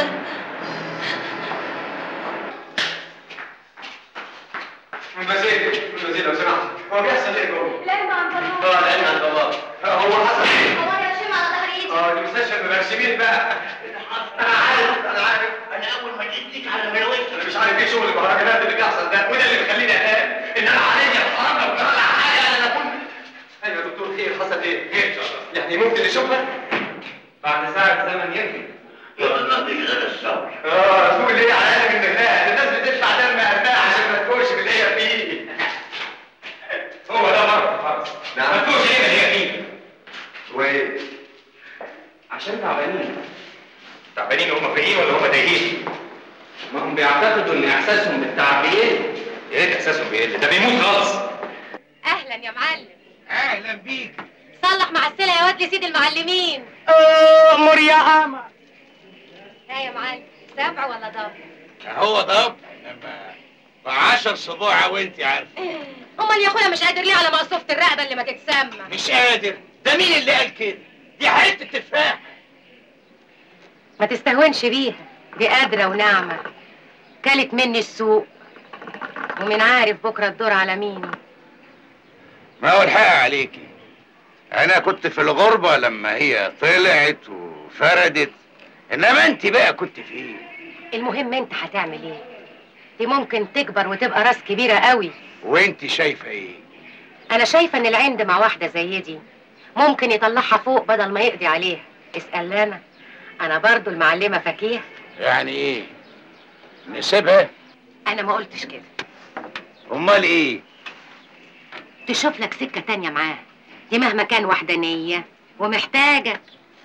المزيد المزيد لو سمحت هو بيحصل ايه جوه؟ العلم عند الله اه العلم عند الله هو حصل ايه؟ الله يرشم على ظهر ايدي اه المستشفى المرسمين بقى انا عارف انا عارف أنا أول ما جيت ليك على ملوية انا مش عارف ايه شغل المهرجانات اللي بيحصل ده وده اللي بيخليني قلقان ان انا عليا اتحرك وطلع حاجه انا اكون ايوه يا دكتور خير حصل ايه؟ خير ان شاء الله يعني ممكن نشوفها؟ بعد ساعة زمن يمكن ما فيش غير الصبر اه تقول ليه على قلبك من الله الناس بتدفع دم قلبها عشان ما تكونش باللي هي فيه هو ده مرض خالص نعم ما تكونش ايه اللي هي فيه وايه؟ عشان تعبانين تعبانين هم فايقين ولا هم تايهين؟ ما هم بيعتقدوا ان احساسهم بالتعب بيقل يا ريت احساسهم بيقل ده بيموت خالص اهلا يا معلم اهلا بيك صلح مع السلة يا واد لسيد المعلمين امر يا اما ها يا معلم سبع ولا ضرب هو ضب لما بعشر صبوع وانت عارف امال يا اخويا مش قادر ليه على مقصوفة الرقبة اللي ما تتسمى مش قادر ده مين اللي قال كده دي حته تفاح ما تستهونش بيها دي قادرة وناعمة كلت مني السوق ومن عارف بكرة الدور على مين ما هو الحق عليكي انا كنت في الغربة لما هي طلعت وفردت انما انت بقى كنت فين المهم انت هتعمل ايه دي ممكن تكبر وتبقى راس كبيرة قوي وانت شايفة ايه انا شايفة ان العند مع واحدة زي دي ممكن يطلعها فوق بدل ما يقضي عليها اسأل انا انا برضو المعلمه فكيه يعني ايه نسيبها انا ما قلتش كده امال ايه تشوف لك سكه تانية معاه دي مهما كان وحدانيه ومحتاجه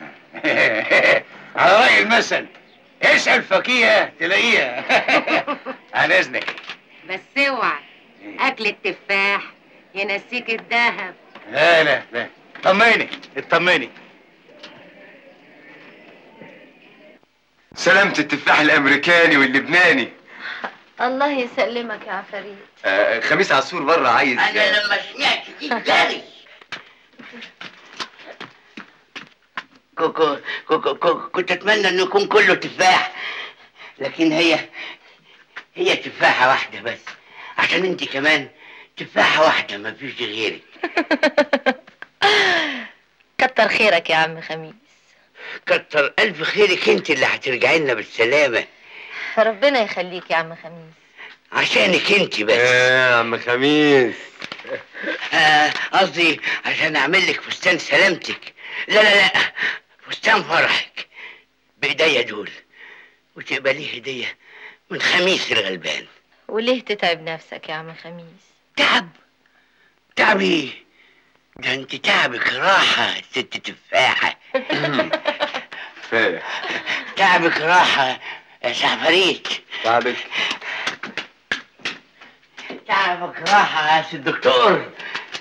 على رأي المثل اسأل فكيهة تلاقيها عن اذنك بس اوعى اكل التفاح ينسيك الذهب لا لا لا طمني اطمني سلامة التفاح الامريكاني واللبناني الله يسلمك يا عفاريت آه خميس عصفور بره عايز انا لما سمعت دي جري كوكو كوكو كوكو كنت اتمنى انه يكون كله تفاح لكن هي هي تفاحة واحدة بس عشان انت كمان تفاحة واحدة ما فيش غيرك كتر خيرك يا عم خميس كتر الف خيرك انت اللي هترجعي لنا بالسلامة ربنا يخليك يا عم خميس عشانك انت بس يا عم خميس آه، قصدي عشان اعمل لك فستان سلامتك لا لا لا فستان فرحك بايديا دول وتقبليه هدية من خميس الغلبان وليه تتعب نفسك يا عم خميس تعب تعب ايه ده انت تعبك راحة ست تفاحة كفايه تعبك راحة يا سعفريت تعبك تعبك راحة يا سي الدكتور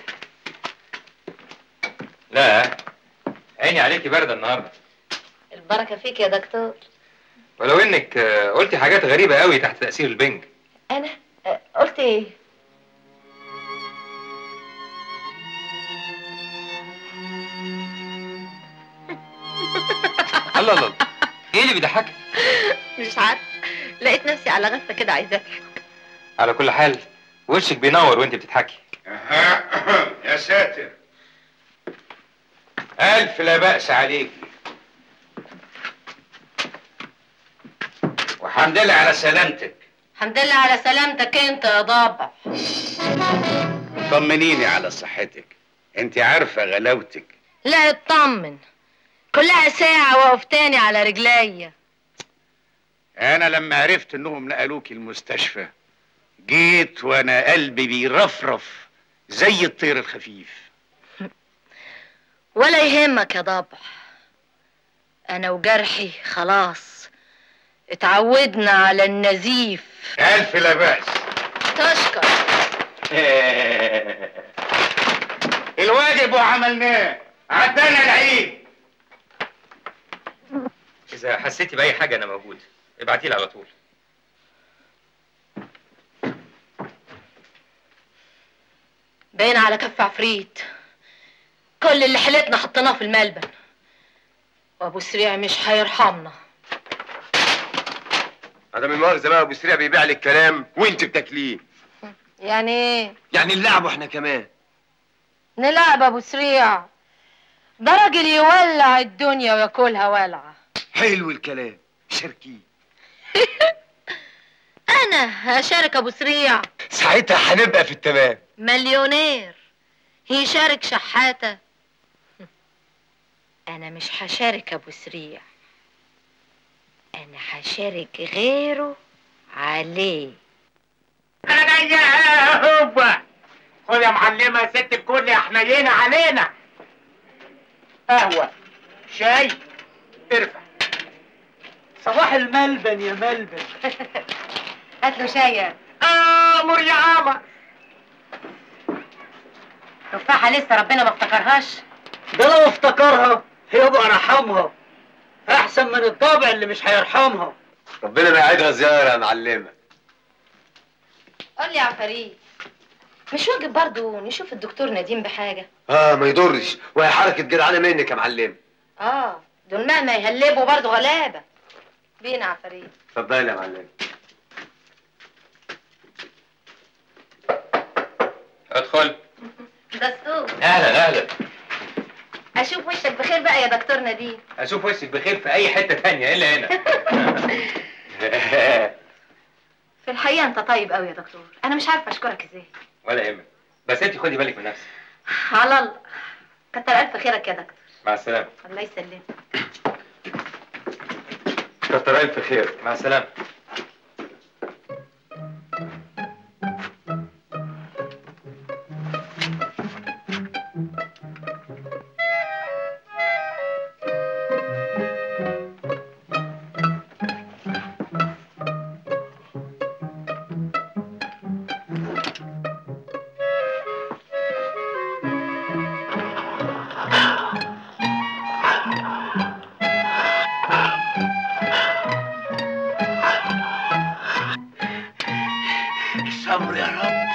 لا عيني عليكي باردة النهاردة البركة فيك يا دكتور ولو انك آه، قلتي حاجات غريبة قوي تحت تأثير البنج أنا أه، قلت إيه؟ الله الله ايه اللي بيضحكك مش عارف لقيت نفسي على غفة كده عايزة أضحك على كل حال وشك بينور وانت بتضحكي يا ساتر ألف لا بأس عليك وحمد لله على سلامتك الحمد لله على سلامتك أنت يا ضابع طمنيني على صحتك انت عارفة غلاوتك لا اطمن كلها ساعة وقف تاني على رجليا انا لما عرفت انهم نقلوك المستشفى جيت وانا قلبي بيرفرف زي الطير الخفيف ولا يهمك يا ضبع أنا وجرحي خلاص اتعودنا على النزيف الف لا بأس تشكر الواجب وعملناه عدانا العيد اذا حسيتي بأي حاجة انا موجود ابعتي لي على طول باين على كف عفريت كل اللي حيلتنا حطيناه في الملبن وابو سريع مش هيرحمنا عدم المؤاخذة بقى ابو سريع بيبيع لك كلام وانت بتاكليه يعني ايه يعني نلعب واحنا كمان نلعب ابو سريع ده راجل يولع الدنيا وياكلها ولعه حلو الكلام شاركيه انا هشارك ابو سريع ساعتها هنبقى في التمام مليونير يشارك شحاته انا مش هشارك ابو سريع انا هشارك غيره عليه انا جاي هوبا خد يا معلمه يا ست الكل يا حنينه علينا قهوه شاي ارفع صباح الملبن يا ملبن هات له شاي امر يا عمر تفاحة لسه ربنا ما افتكرهاش ده لو افتكرها هيبقى رحمها احسن من الطابع اللي مش هيرحمها ربنا ما يعيدها زيارة يا معلمة قول لي يا عفاريت مش واجب برضو نشوف الدكتور نديم بحاجه اه ما يضرش وهي حركة جدعانة منك يا معلم اه دول مهما يهلبوا برضو غلابه بينا عفاريت اتفضلي يا معلم ادخل دستور اهلا اهلا اشوف وشك بخير بقى يا دكتور نديم اشوف وشك بخير في اي حتة تانية الا هنا في الحقيقه انت طيب قوي يا دكتور انا مش عارفه اشكرك ازاي ولا يهمك بس انت خدي بالك من نفسك على الله كتر الف خيرك يا دكتور مع السلامة الله يسلمك كتر الف خير مع السلامه الصبر يا رب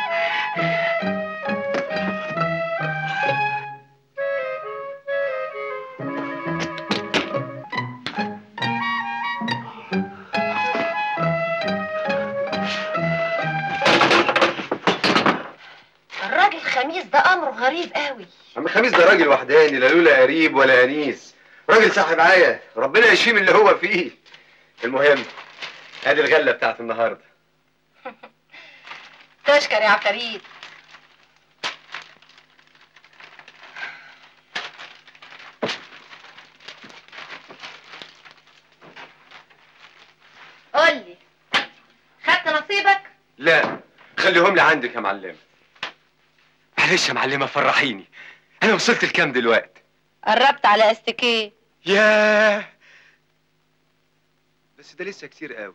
الراجل خميس ده امره غريب قوي عم خميس ده راجل وحداني لا له لا قريب ولا انيس راجل صاحب عيا ربنا يشفيه من اللي هو فيه المهم ادي الغله بتاعت النهارده تشكر يا عفاريت قولي خدت نصيبك لا خليهم لي عندك يا معلمه معلش يا معلمه فرحيني انا وصلت لكام دلوقتي قربت على استكيه ياه بس ده لسه كتير قوي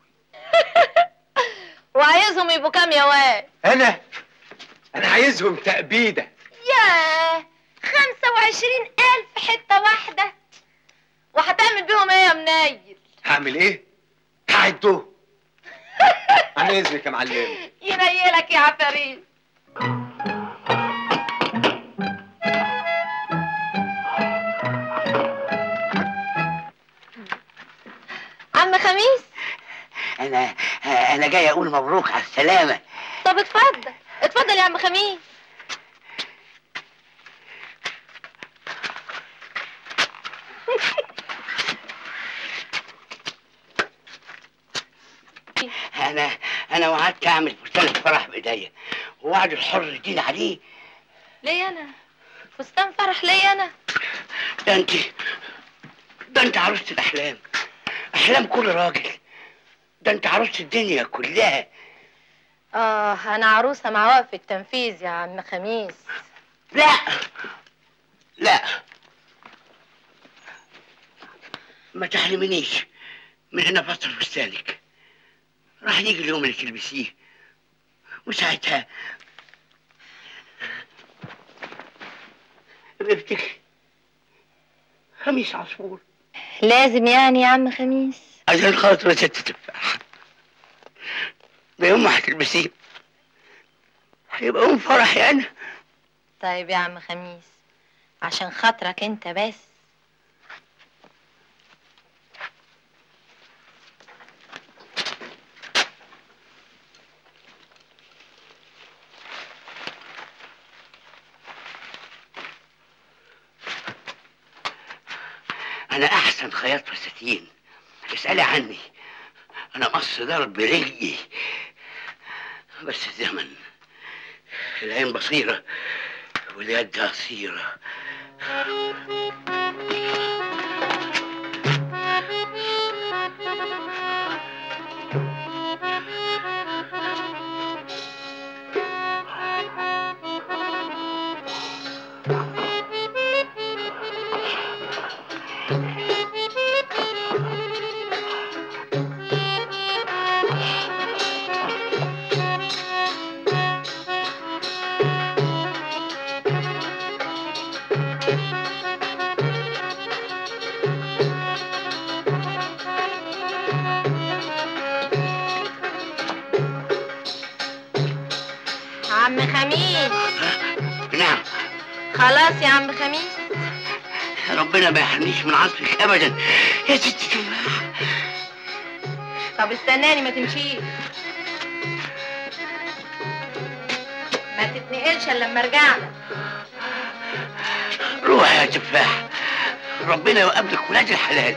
وعايزهم يبقوا كام يا واد انا انا عايزهم تأبيده ياه خمسة وعشرين ألف حتة واحدة وهتعمل بيهم ايه يا منيل هعمل ايه هعدهم عن اذنك يا معلمه ينيلك يا عفاريت عم خميس انا انا جاي اقول مبروك على السلامه طب اتفضل اتفضل يا عم خميس انا انا وعدت اعمل فستان الفرح بايديا ووعد الحر يدين عليه ليه انا فستان فرح ليه انا ده انت ده انت عروسه الاحلام احلام كل راجل ده انت عروسه الدنيا كلها اه انا عروسه مع وقف التنفيذ يا عم خميس لا لا ما تحرمنيش من هنا فصل فستانك راح يجي اليوم اللي تلبسيه وساعتها بفتك خميس عصفور لازم يعني يا عم خميس عشان خاطر ست تفاح ده يوم ما هتلبسيه هيبقى يوم فرحي انا طيب يا عم خميس عشان خاطرك انت بس انا احسن خياط فساتين اسالي عني انا قص ضرب برجلي بس الزمن العين بصيره واليد قصيره عم خميس نعم خلاص يا عم خميس ربنا ما يحرمنيش من عطفك ابدا يا ست تفاح طب استناني ما تمشيش ما تتنقلش الا لما ارجع لك روح يا تفاح ربنا يقابلك ولاد الحلال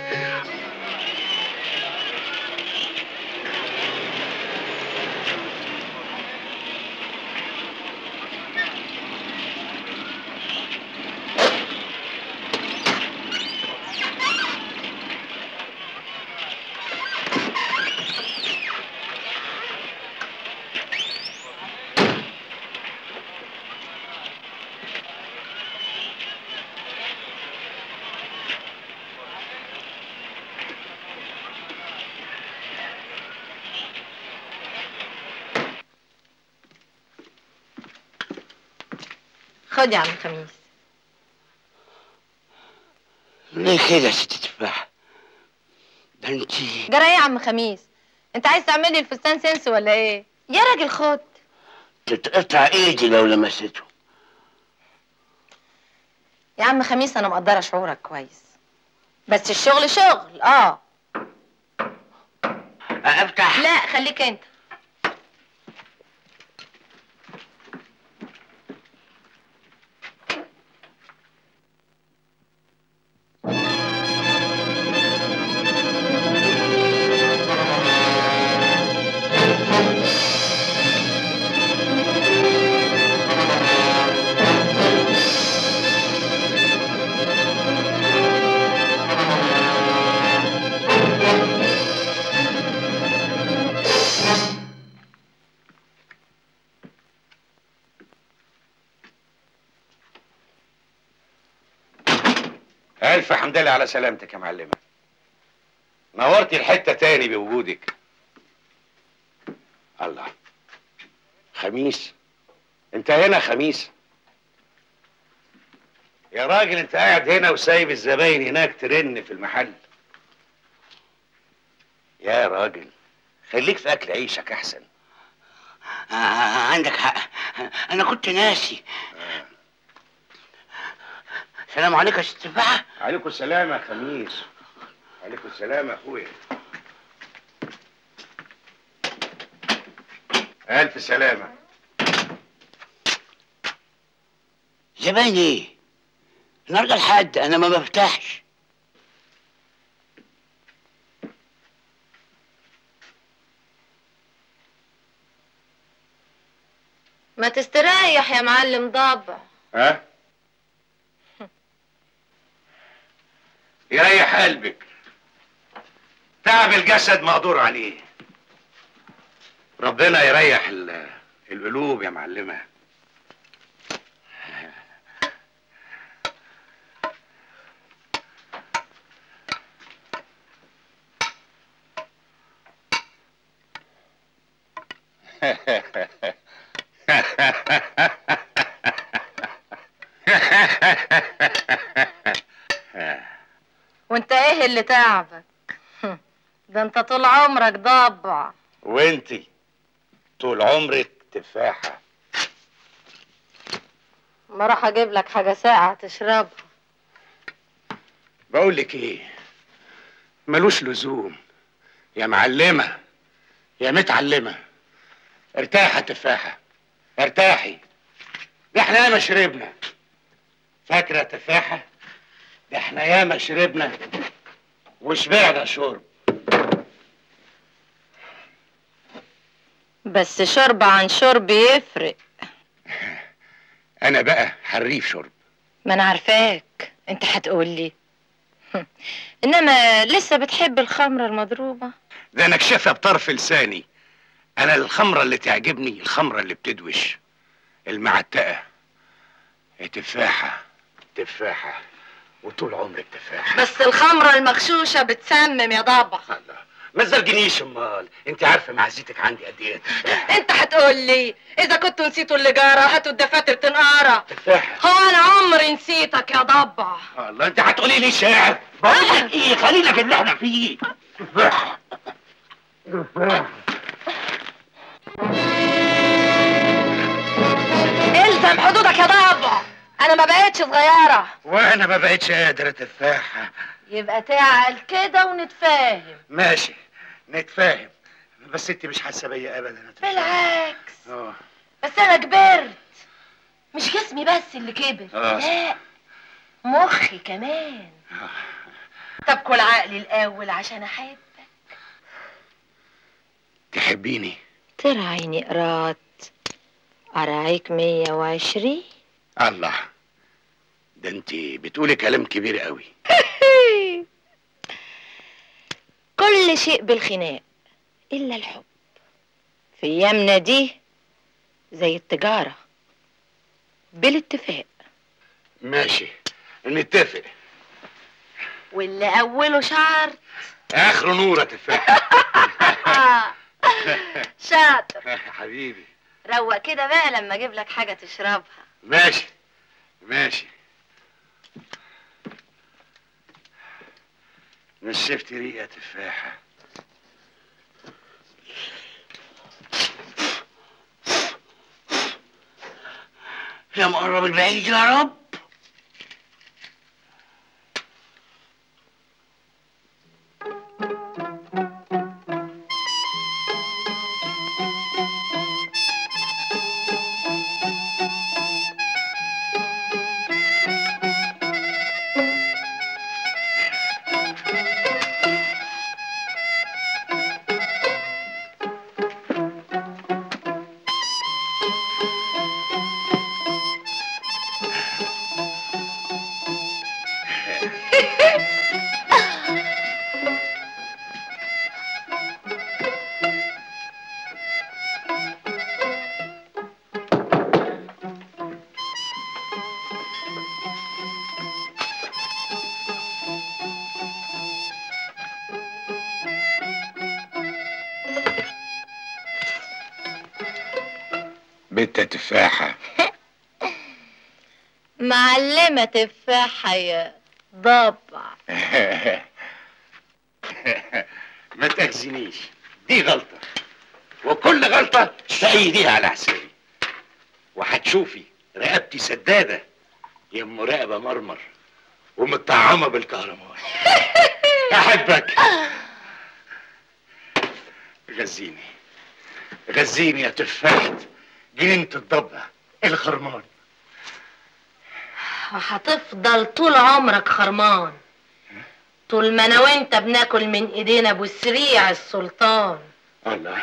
خد يا عم خميس ليه كده يا ست تفاح ده انت جرى ايه يا عم خميس انت عايز تعمل لي الفستان سنس ولا ايه يا راجل خد تتقطع ايدي لو لمسته يا عم خميس انا مقدره شعورك كويس بس الشغل شغل اه افتح لا خليك انت ألف حمد لله على سلامتك يا معلمة نورتي الحتة تاني بوجودك الله خميس انت هنا خميس يا راجل انت قاعد هنا وسايب الزباين هناك ترن في المحل يا راجل خليك في اكل عيشك احسن آه عندك حق انا كنت ناسي السلام عليكم يا ست تفاحة عليكم السلام يا خميس عليكم السلام يا اخويا الف سلامه زباين ايه النهارده الحد انا ما بفتحش ما تستريح يا معلم ضبع ها يريح قلبك تعب الجسد مقدور عليه ربنا يريح ال- القلوب يا معلمه وانت ايه اللي تعبك ده انت طول عمرك ضبع وانتي طول عمرك تفاحه ما راح اجيب لك حاجه ساقعه تشربها بقول لك ايه ملوش لزوم يا معلمه يا متعلمه ارتاحي يا تفاحه ارتاحي ده احنا ياما شربنا فاكره يا تفاحه ده احنا ياما شربنا وشبعنا شرب بس شرب عن شرب يفرق انا بقى حريف شرب ما انا عارفاك انت هتقول لي انما لسه بتحب الخمره المضروبه ده انا اكشفها بطرف لساني انا الخمره اللي تعجبني الخمره اللي بتدوش المعتقه تفاحه تفاحه وطول عمرك تفاحه بس الخمره المغشوشه بتسمم يا ضبع ما تزرجنيش امال انت عارفه معزتك عندي قد ايه انت هتقول لي اذا كنتوا نسيتوا اللي جرى هاتوا الدفاتر تنقرا تفاحه هو انا عمري نسيتك يا ضبع الله انت هتقولي لي شاعر بقول لك ايه خلينا في اللي احنا فيه تفاحه تفاحه الزم حدودك يا ضبع انا ما بقتش صغيره وانا ما بقتش قادر تفاحه يبقى تعال كده ونتفاهم ماشي نتفاهم بس انت مش حاسه بيا ابدا يا تفاحة. بالعكس اه بس انا كبرت مش جسمي بس اللي كبر آه. لا مخي كمان طب كل عقلي الاول عشان احب تحبيني ترعيني قرات اراعيك مية وعشرين الله ده انت بتقولي كلام كبير قوي كل شيء بالخناق الا الحب في ايامنا دي زي التجاره بالاتفاق ماشي نتفق واللي اوله شعر اخر نورة تفاحة شاطر حبيبي روق كده بقى لما اجيب لك حاجه تشربها ماشي ماشي نشفت ريقة تفاحة يا مقرب البعيد يا رب بنت تفاحة معلمة تفاحة يا ضبع ما تأذينيش دي غلطة وكل غلطة تأيديها على حسابي وهتشوفي رقبتي سدادة يا ام رقبة مرمر ومتطعمة بالكهرمان أحبك غزيني غزيني يا تفاحة جنينة الضبع الخرمان وهتفضل طول عمرك خرمان طول ما انا وانت بناكل من ايدين ابو السريع السلطان الله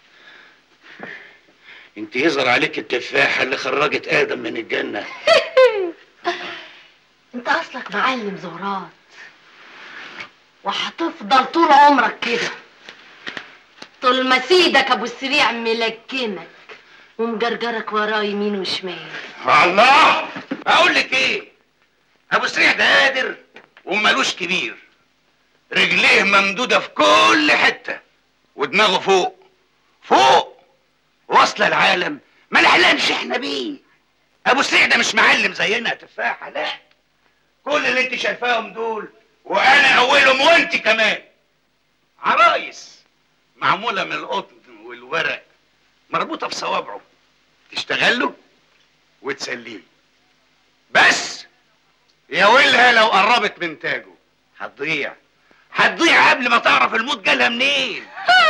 انت يظهر عليك التفاحة اللي خرجت آدم من الجنة انت اصلك معلم زهرات وهتفضل طول عمرك كده طول ما سيدك ابو السريع ملكنك ومجرجرك وراه يمين وشمال الله اقول لك ايه ابو سريع ده قادر ومالوش كبير رجليه ممدودة في كل حتة ودماغه فوق فوق واصلة العالم ما نحلمش احنا بيه ابو سريع ده مش معلم زينا يا تفاحة لا كل اللي انت شايفاهم دول وانا اولهم وانت كمان عرايس معمولة من القطن والورق مربوطة بصوابعه تشتغل له وتسليه بس يا ويلها لو قربت من تاجه هتضيع هتضيع قبل ما تعرف الموت جالها منين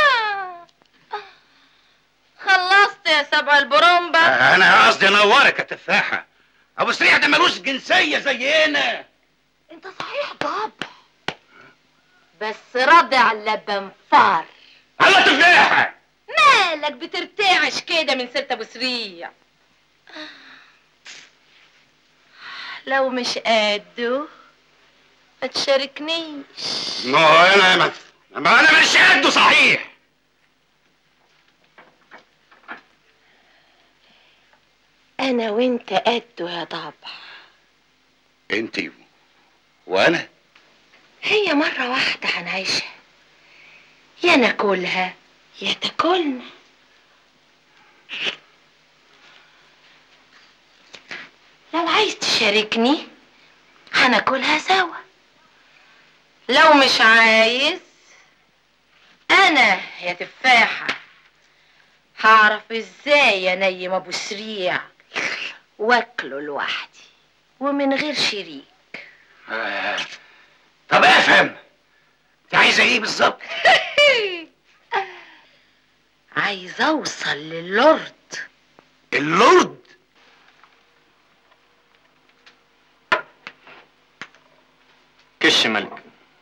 خلصت يا سبع البرومبا انا قصدي انورك يا تفاحه ابو سريع ده ملوش جنسيه زينا انت صحيح ضبع بس رضع اللبن فار الله تفاحه مالك بترتعش كده من سيرة ابو سريع لو مش قده ما تشاركنيش ما هو انا ما, ما انا مش قده صحيح انا وانت قده يا ضبع انت وانا هي مرة واحدة هنعيشها يا ناكلها يا تاكلنا لو عايز تشاركني هناكلها سوا لو مش عايز انا يا تفاحة هعرف ازاي انيم ابو سريع واكله لوحدي ومن غير شريك آه. طب افهم انت عايزه ايه بالظبط عايز اوصل للورد اللورد كش ملك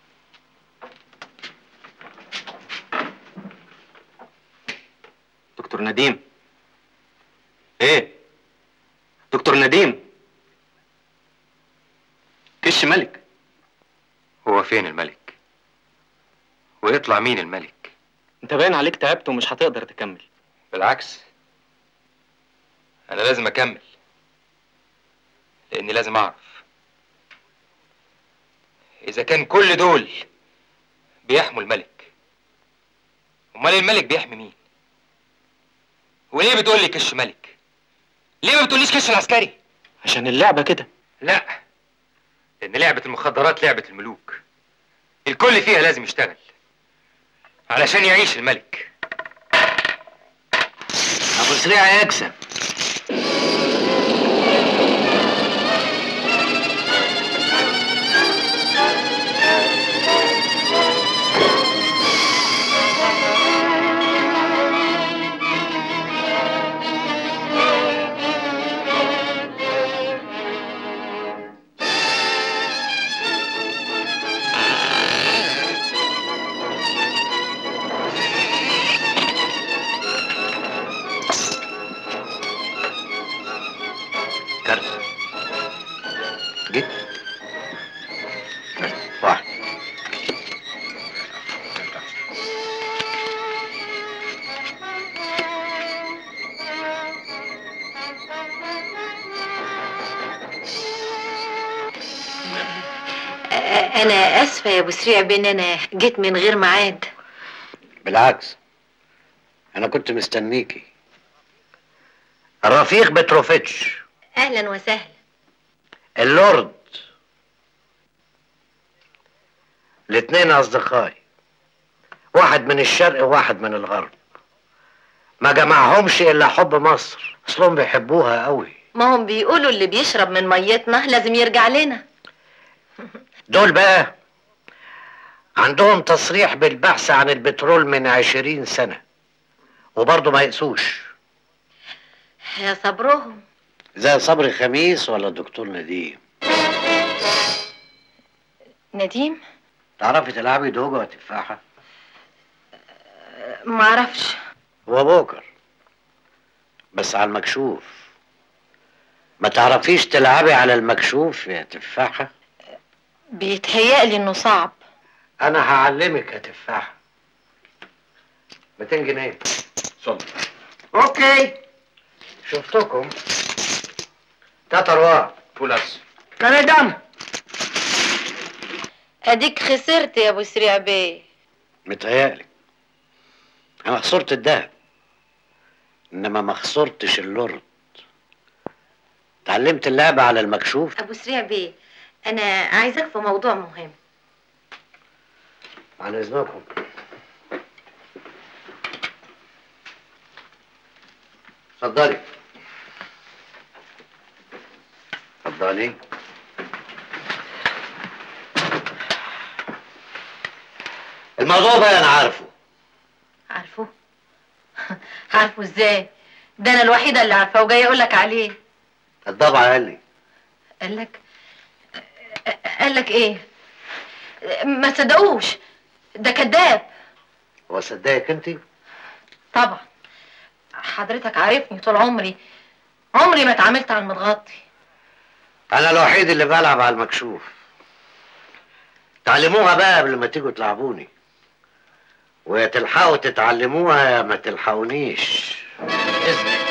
دكتور نديم ايه دكتور نديم كش ملك هو فين الملك ويطلع مين الملك انت باين عليك تعبت ومش هتقدر تكمل بالعكس انا لازم اكمل لاني لازم اعرف اذا كان كل دول بيحموا الملك امال الملك بيحمي مين وليه بتقول لي كش ملك ليه ما بتقوليش كش العسكري عشان اللعبة كده لا لأن لعبة المخدرات لعبة الملوك الكل فيها لازم يشتغل علشان يعيش الملك ابو سريع يكسب كارت جيت واحد انا اسفه يا ابو سريع بان انا جيت من غير ميعاد بالعكس انا كنت مستنيكي الرفيق بتروفيتش اهلا وسهلا اللورد الاتنين اصدقائي واحد من الشرق وواحد من الغرب ما جمعهمش الا حب مصر اصلهم بيحبوها قوي ما هم بيقولوا اللي بيشرب من ميتنا لازم يرجع لنا دول بقى عندهم تصريح بالبحث عن البترول من عشرين سنة وبرضه ما يقسوش يا صبرهم زي صبري خميس ولا الدكتور نديم نديم تعرفي تلعبي دوجة وتفاحة معرفش هو بوكر بس على المكشوف ما تعرفيش تلعبي على المكشوف يا تفاحة بيتهيألي انه صعب انا هعلمك يا تفاحة 200 جنيه صلي اوكي شفتكم تتروا فولاس كان دم اديك خسرت يا ابو سريع بيه متهيألي انا خسرت الدهب انما ما خسرتش اللورد اتعلمت اللعبة على المكشوف ابو سريع بيه انا عايزك في موضوع مهم عن اذنكم اتفضلي اتفضلي الموضوع بقى انا عارفه عارفه عارفه ازاي ده انا الوحيده اللي عارفه وجاي اقول لك عليه الضبع قال لي قال لك قال لك ايه ما تصدقوش ده كذاب هو صدقك انت طبعا حضرتك عارفني طول عمري عمري ما اتعاملت على المتغطي انا الوحيد اللي بلعب على المكشوف تعلموها بقى قبل ما تيجوا تلعبوني ويا تلحقوا تتعلموها يا ما تلحقونيش اذنك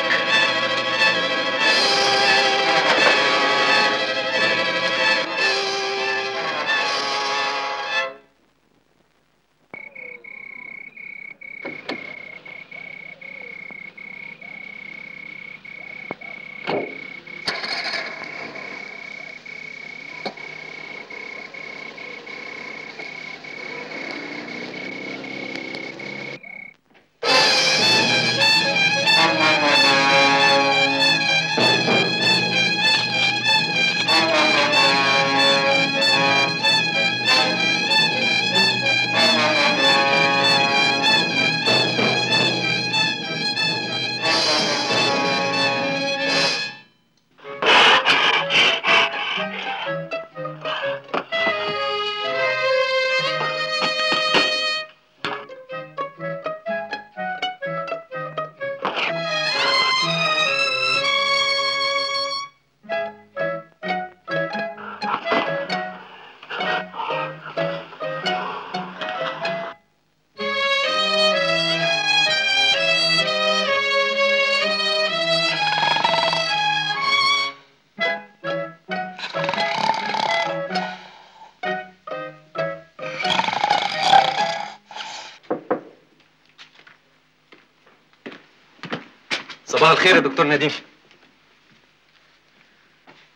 صباح الخير يا دكتور نديم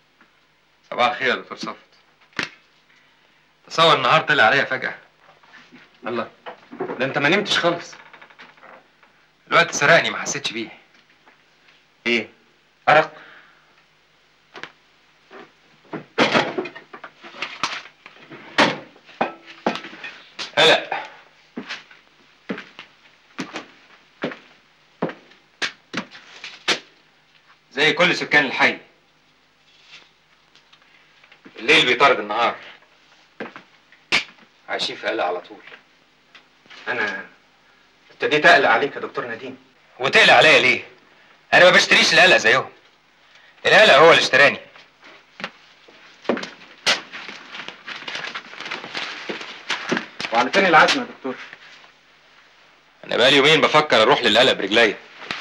دكتور صفت تصور النهار طلع عليا فجأة الله ده انت ما نمتش خالص الوقت سرقني ما حسيتش بيه ايه أرق هلا زي كل سكان الحي الليل بيطارد النهار عايشين في قلق على طول انا ابتديت اقلق عليك يا دكتور نديم وتقلق عليا ليه؟ انا ما بشتريش القلق زيهم القلق هو اللي اشتراني وعلى فين العزم يا دكتور انا بقالي يومين بفكر اروح للقلق برجليا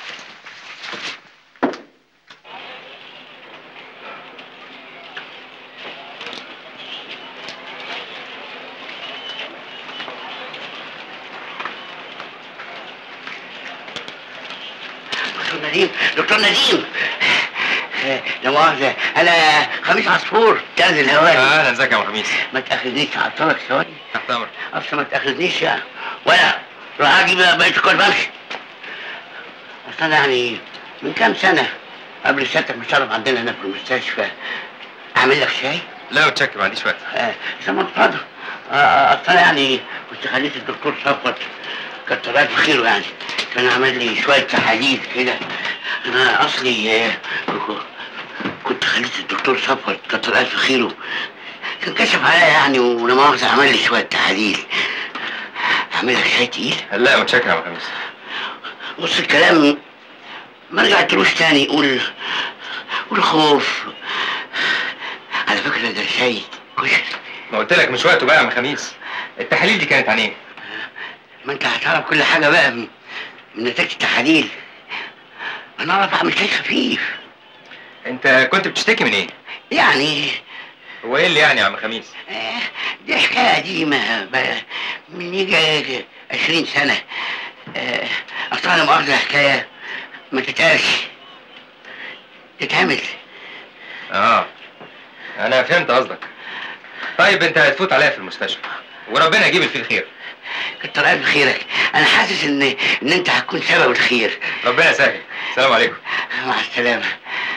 دكتور نديم دكتور نديم آه، لا مؤاخذة أنا خميس عصفور تنزل الهواري اهلا ازيك يا ابو خميس ما تأخذنيش عطلك ثواني تحت امرك أصل ما تأخذنيش يعني ولا راح أجيب بقية الكل بمشي أصل أنا يعني من كام سنة قبل سيادتك مشرف عندنا هنا في المستشفى أعمل لك شاي؟ لا متشكر ما عنديش وقت آه، سمع اتفضل آه، آه، اصل أنا يعني كنت خليت الدكتور صفوت كتر الف خيره يعني كان عمل لي شويه تحاليل كده انا اصلي آه، كنت خليت الدكتور صفوت كتر الف خيره كان كشف عليا يعني ولا مؤاخذه عمل لي شويه تحاليل اعمل لك شاي تقيل لا متشكر يا ابو خميس بص الكلام ما رجعتلوش تاني قول قول خوف على فكره ده شاي كشري ما قلت لك مش وقته بقى يا ابو خميس التحاليل دي كانت عن ايه؟ ما انت هتعرف كل حاجه بقى من, من نتيجه التحاليل انا اعرف اعمل شاي خفيف انت كنت بتشتكي من ايه؟ يعني هو ايه اللي يعني يا عم خميس؟ آه، دي حكايه قديمه بقى من يجي 20 سنه آه، اصل انا مؤاخذه حكايه ما تتقالش تتعمل اه انا فهمت قصدك طيب انت هتفوت عليا في المستشفى وربنا يجيب اللي فيه الخير كتر الف خيرك انا حاسس ان ان انت هتكون سبب الخير ربنا يسهل السلام عليكم مع السلامه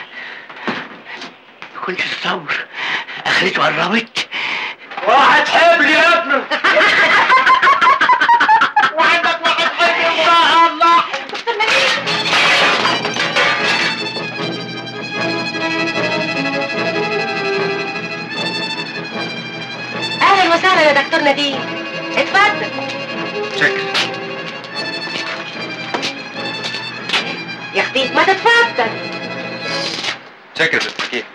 كنت تصور اخرته قربت واحد حبل يا ابني وعندك واحد حبل يا الله اهلا وسهلا يا دكتور نديم اتفضل شكرا يا اختي ما تتفضل شكرا يا ست حكيم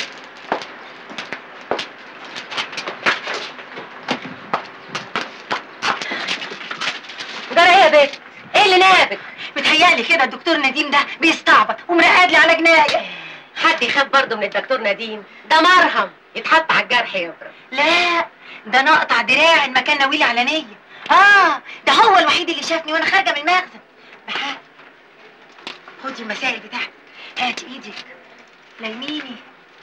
جرى ايه يا بنت ايه اللي نابك متهيألي كده الدكتور نديم ده بيستعبط ومرقد لي على جناية حد يخاف برضه من الدكتور نديم ده مرهم يتحط على الجرح يبرد لا ده انا اقطع دراعي ما كان ناويلي على نية اه ده هو الوحيد اللي شافني وانا خارجة من المخزن بحق خدي المسائل بتاعتك هاتي ايدك نايميني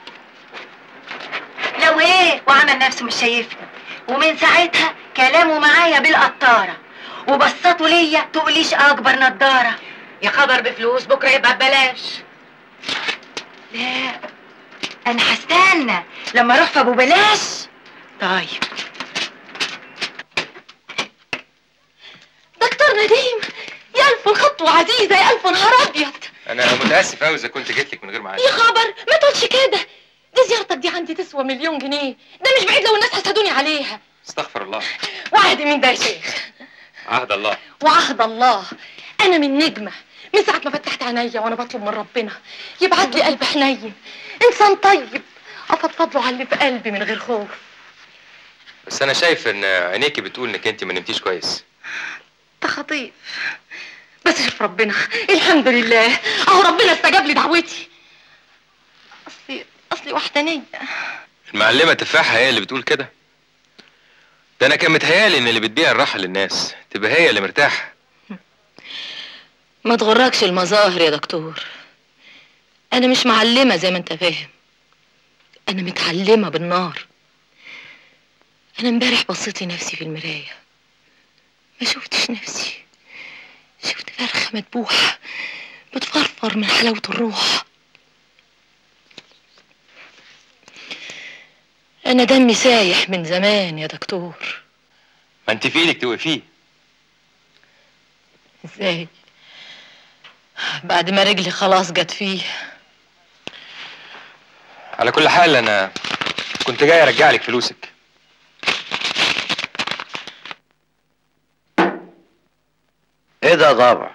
لو ايه وعمل نفسه مش شايفني ومن ساعتها كلامه معايا بالقطارة وبصته ليا تقوليش اكبر نضارة يا خبر بفلوس بكره يبقى ببلاش لا انا هستنى لما اروح في ابو بلاش طيب دكتور نديم يا ألف الخطوة عزيزة يا ألف نهار أبيض انا متاسف قوي اذا كنت جيت لك من غير ميعاد يا خبر ما تقولش كده دي زيارتك دي عندي تسوى مليون جنيه ده مش بعيد لو الناس حسدوني عليها استغفر الله وعهدي مين ده يا شيخ عهد الله وعهد الله أنا من نجمة من ساعة ما فتحت عينيا وأنا بطلب من ربنا يبعت لي قلب حنين إنسان طيب أفضفض له على اللي في قلبي من غير خوف بس انا شايف ان عينيكي بتقول انك انت ما نمتيش كويس ده خطيف بس شوف ربنا الحمد لله اهو ربنا استجاب لي دعوتي اصلي اصلي وحدانيه المعلمه تفاحه هي اللي بتقول كده ده انا كان متهيالي ان اللي بتبيع الراحه للناس تبقى هي اللي مرتاحه ما تغركش المظاهر يا دكتور انا مش معلمه زي ما انت فاهم انا متعلمه بالنار انا امبارح بصيت لنفسي في المرايه ما شفتش نفسي شفت فرخه مدبوحه بتفرفر من حلاوه الروح انا دمي سايح من زمان يا دكتور ما انت في ايدك توقفيه ازاي بعد ما رجلي خلاص جت فيه على كل حال انا كنت جاي ارجع لك فلوسك ايه ده ضبع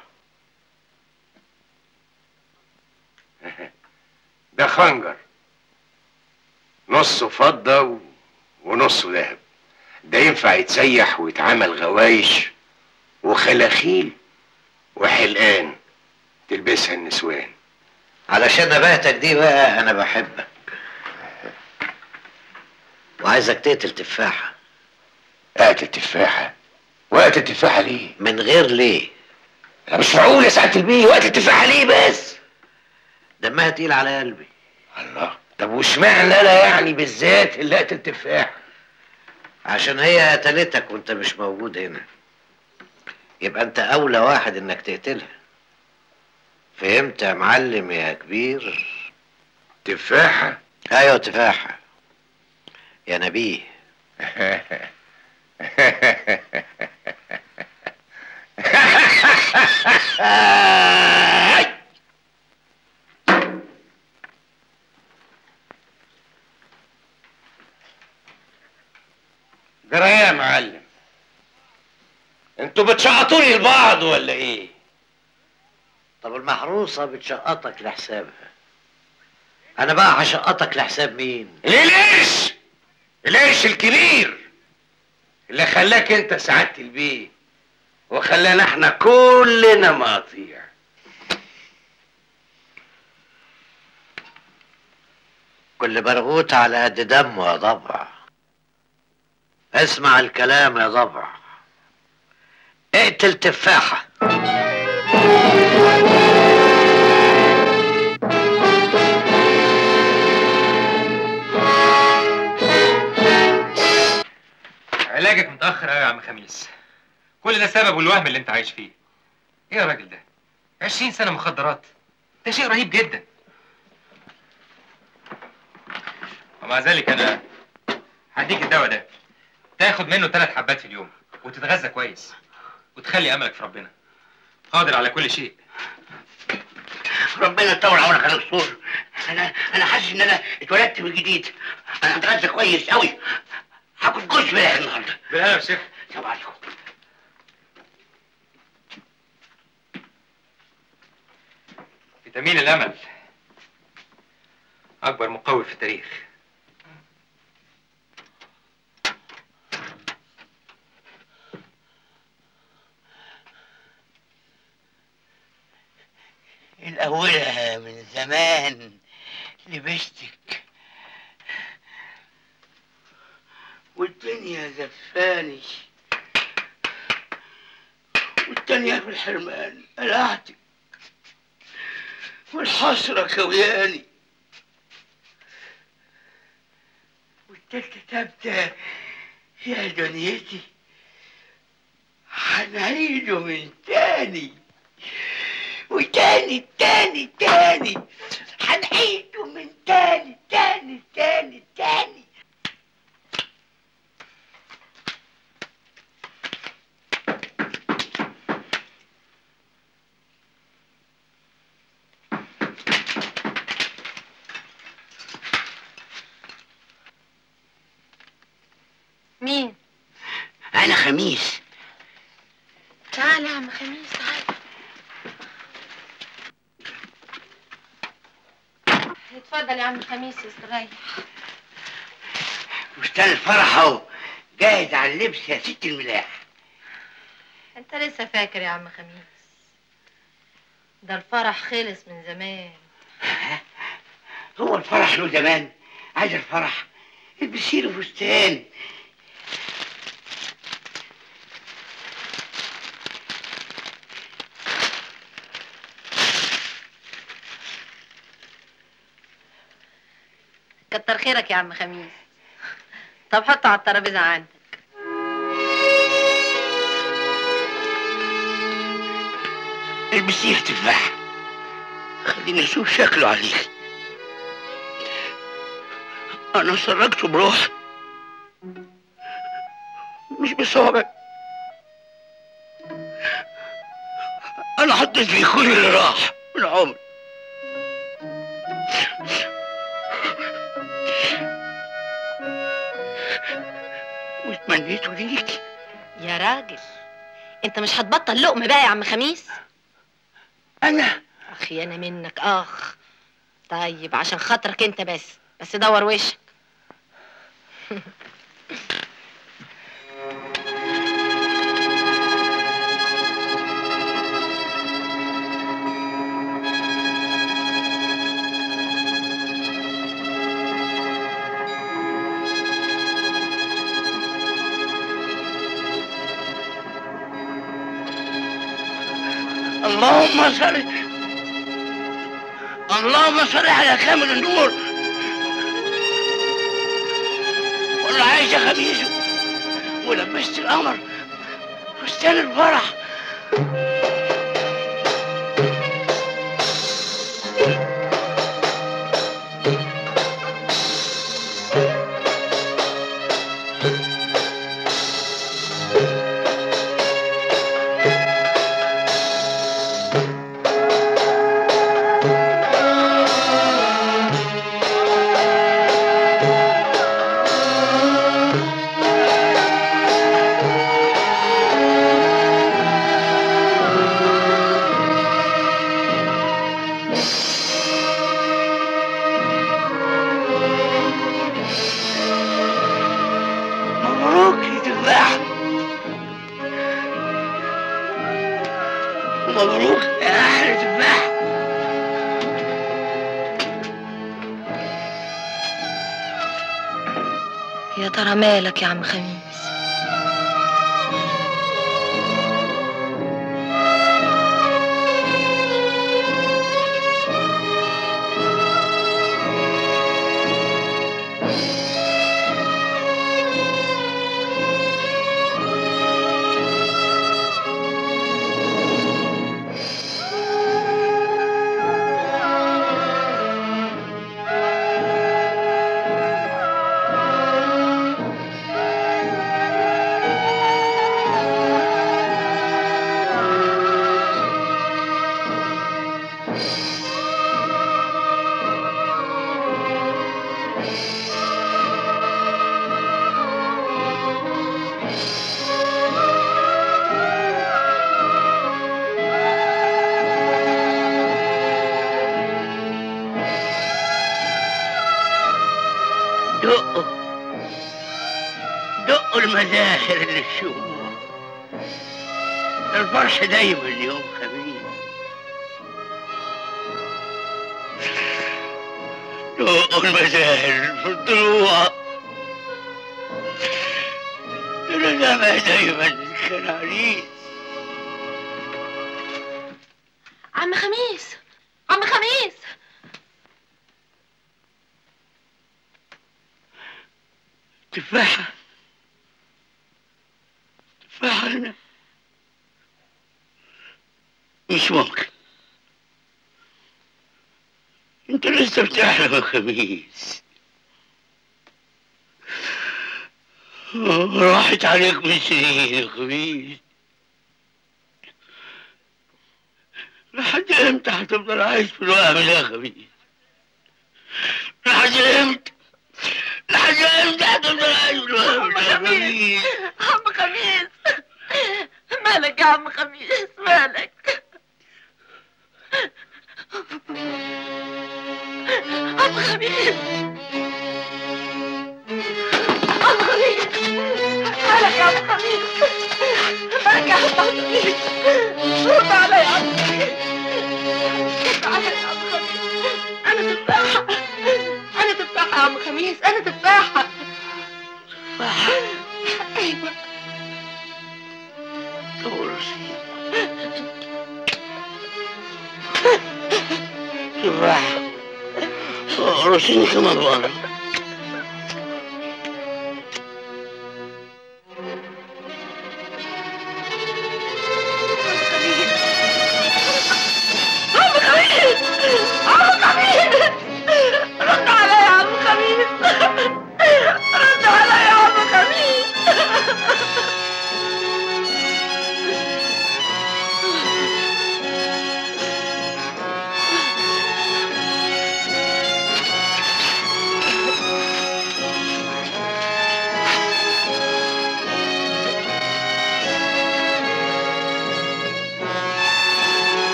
ده خنجر نصه فضة و... ونصه ذهب ده ينفع يتسيح ويتعمل غوايش وخلاخيل وحلقان تلبسها النسوان علشان نباتك دي بقى انا بحبك وعايزك تقتل تفاحة اقتل تفاحة وقت التفاحة ليه؟ من غير ليه لا مش معقول يا سعادة البيه وقت التفاحة ليه بس؟ دمها تقيل على قلبي الله طب واشمعنى انا يعني بالذات اللي اقتل تفاحة؟ عشان هي قتلتك وانت مش موجود هنا يبقى انت اولى واحد انك تقتلها فهمت يا معلم يا كبير تفاحة ايوه تفاحة يا نبيه جرى ايه يا معلم؟ انتوا بتشقطوني لبعض ولا ايه؟ طب المحروسة بتشقطك لحسابها انا بقى هشقطك لحساب مين ليه ليش؟ ليش الكبير اللي خلاك انت سعادة البيه وخلانا احنا كلنا مقاطيع كل برغوت على قد دمه يا ضبع اسمع الكلام يا ضبع اقتل تفاحة علاجك متاخر قوي يا عم خميس كل ده سببه الوهم اللي انت عايش فيه ايه يا راجل ده 20 سنه مخدرات ده شيء رهيب جدا ومع ذلك انا هديك الدواء ده تاخد منه ثلاث حبات في اليوم وتتغذى كويس وتخلي املك في ربنا قادر على كل شيء ربنا يطول عمرك يا دكتور انا انا حاسس ان انا اتولدت من جديد انا هتغذى كويس قوي هاكل جوز بلح النهارده بالهنا يا شيخ السلام عليكم فيتامين الامل اكبر مقوي في التاريخ الأولى من زمان لبستك والدنيا زفاني والتانية في الحرمان قلعتك والحسرة كوياني والتالتة تابتة يا دنيتي هنعيده من تاني وتاني تاني تاني هنعيده من تاني تاني تاني تاني مين أنا خميس تعال يا عم خميس تعال اتفضل يا عم خميس استريح فستان الفرح أهو جاهز على اللبس يا ست الملاح انت لسه فاكر يا عم خميس ده الفرح خلص من زمان هو الفرح له زمان عايز الفرح البسي له فستان كتر خيرك يا عم خميس طب حطه على الترابيزه عندك البسيه تفاح خليني اشوف شكله عليك انا سرقته بروحي مش بصوابع انا حطيت فيه كل اللي راح من عمري وتمنيته ليكي يا راجل انت مش هتبطل لقمه بقى يا عم خميس انا اخي انا منك اخ طيب عشان خاطرك انت بس بس دور وشك اللهم صل اللهم صل على كامل النور والله عايشة خميسه ولبست القمر فستان الفرح مبروك يا تفاح مبروك يا احلى تفاح يا ترى مالك يا عم خميس دقوا دقوا المزاهر اللي تشوفوها ده الفرح دايما يوم خميس دقوا المزاهر في الضلوع الرزامة دايما كان عريس عم خميس عم خميس تفاحة تفاحة أنا مش ممكن انت لسه بتحلم يا خميس راحت عليك من سنين يا خميس لحد امتى هتفضل عايش في الوهم ده يا خميس لحد امتى لحد امتى هتفضل عايش في الوهم ده يا خميس عم خميس مالك يا عم خميس مالك عم خميس عم خميس مالك يا عم خميس مالك يا عم خميس رد علي يا عم خميس رد علي يا عم خميس انا تفاحة انا تفاحة يا عم خميس انا تفاحة تفاحة ايوه تفاحة رشيني كمان بقى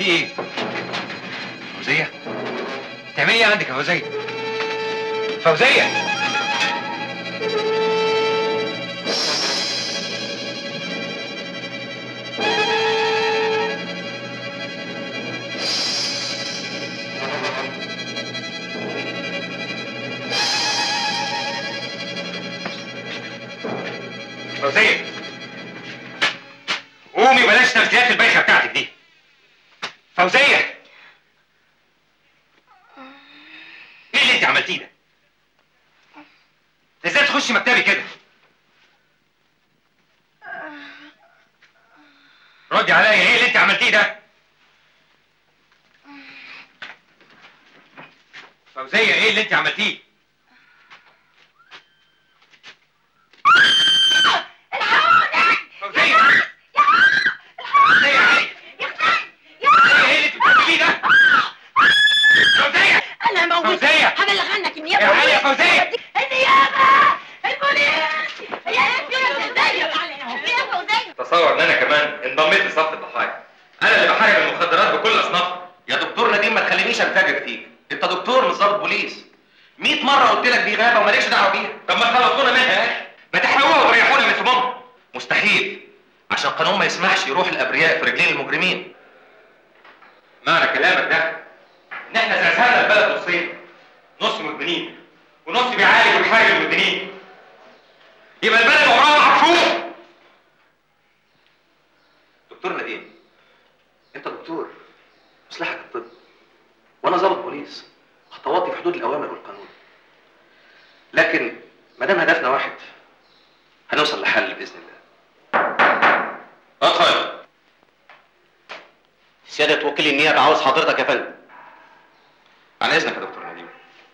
في ايه؟ فوزية؟ تعملي ايه عندك يا فوزية؟ فوزية! فوزية! قومي بلاش تمثيلات البايخة بتاعتك دي فوزية! ايه اللي انت عملتيه ده؟ ازاي تخشي مكتبي كده؟ ردي عليا ايه اللي انت عملتيه ده؟ فوزية ايه اللي انت عملتيه؟ فوزية فوزية يا علي فوزية ايه اللي انت بتعمليه ده؟ فوزية انا موجود فوزية! هبلغ عنك النيابه يا علي يا فوزية! النيابه البوليس يا انت يا فوزيه يا فوزيه تصور ان انا كمان انضميت لصف الضحايا انا اللي بحارب المخدرات بكل اصنافها يا دكتور نديم ما تخلينيش انفجر فيك انت دكتور مش ضابط بوليس 100 مره قلت لك دي غابه ومالكش دعوه بيها طب ما تخلصونا منها يا اخي ما تحرقوها وتريحونا من سمومها مستحيل عشان القانون ما يسمحش يروح الابرياء في رجلين المجرمين معنى كلامك ده ان احنا زرزرنا البلد نصين نص مدمنين ونص بيعالج ويحارب المدمنين يبقى البلد عمرها ما هتفوق دكتور نديم انت دكتور مصلحك الطب وانا ضابط بوليس خطواتي في حدود الاوامر والقانون لكن ما دام هدفنا واحد هنوصل لحل باذن الله ادخل سيادة وكيل النيابة عاوز حضرتك يا فندم عن اذنك يا دكتور نديم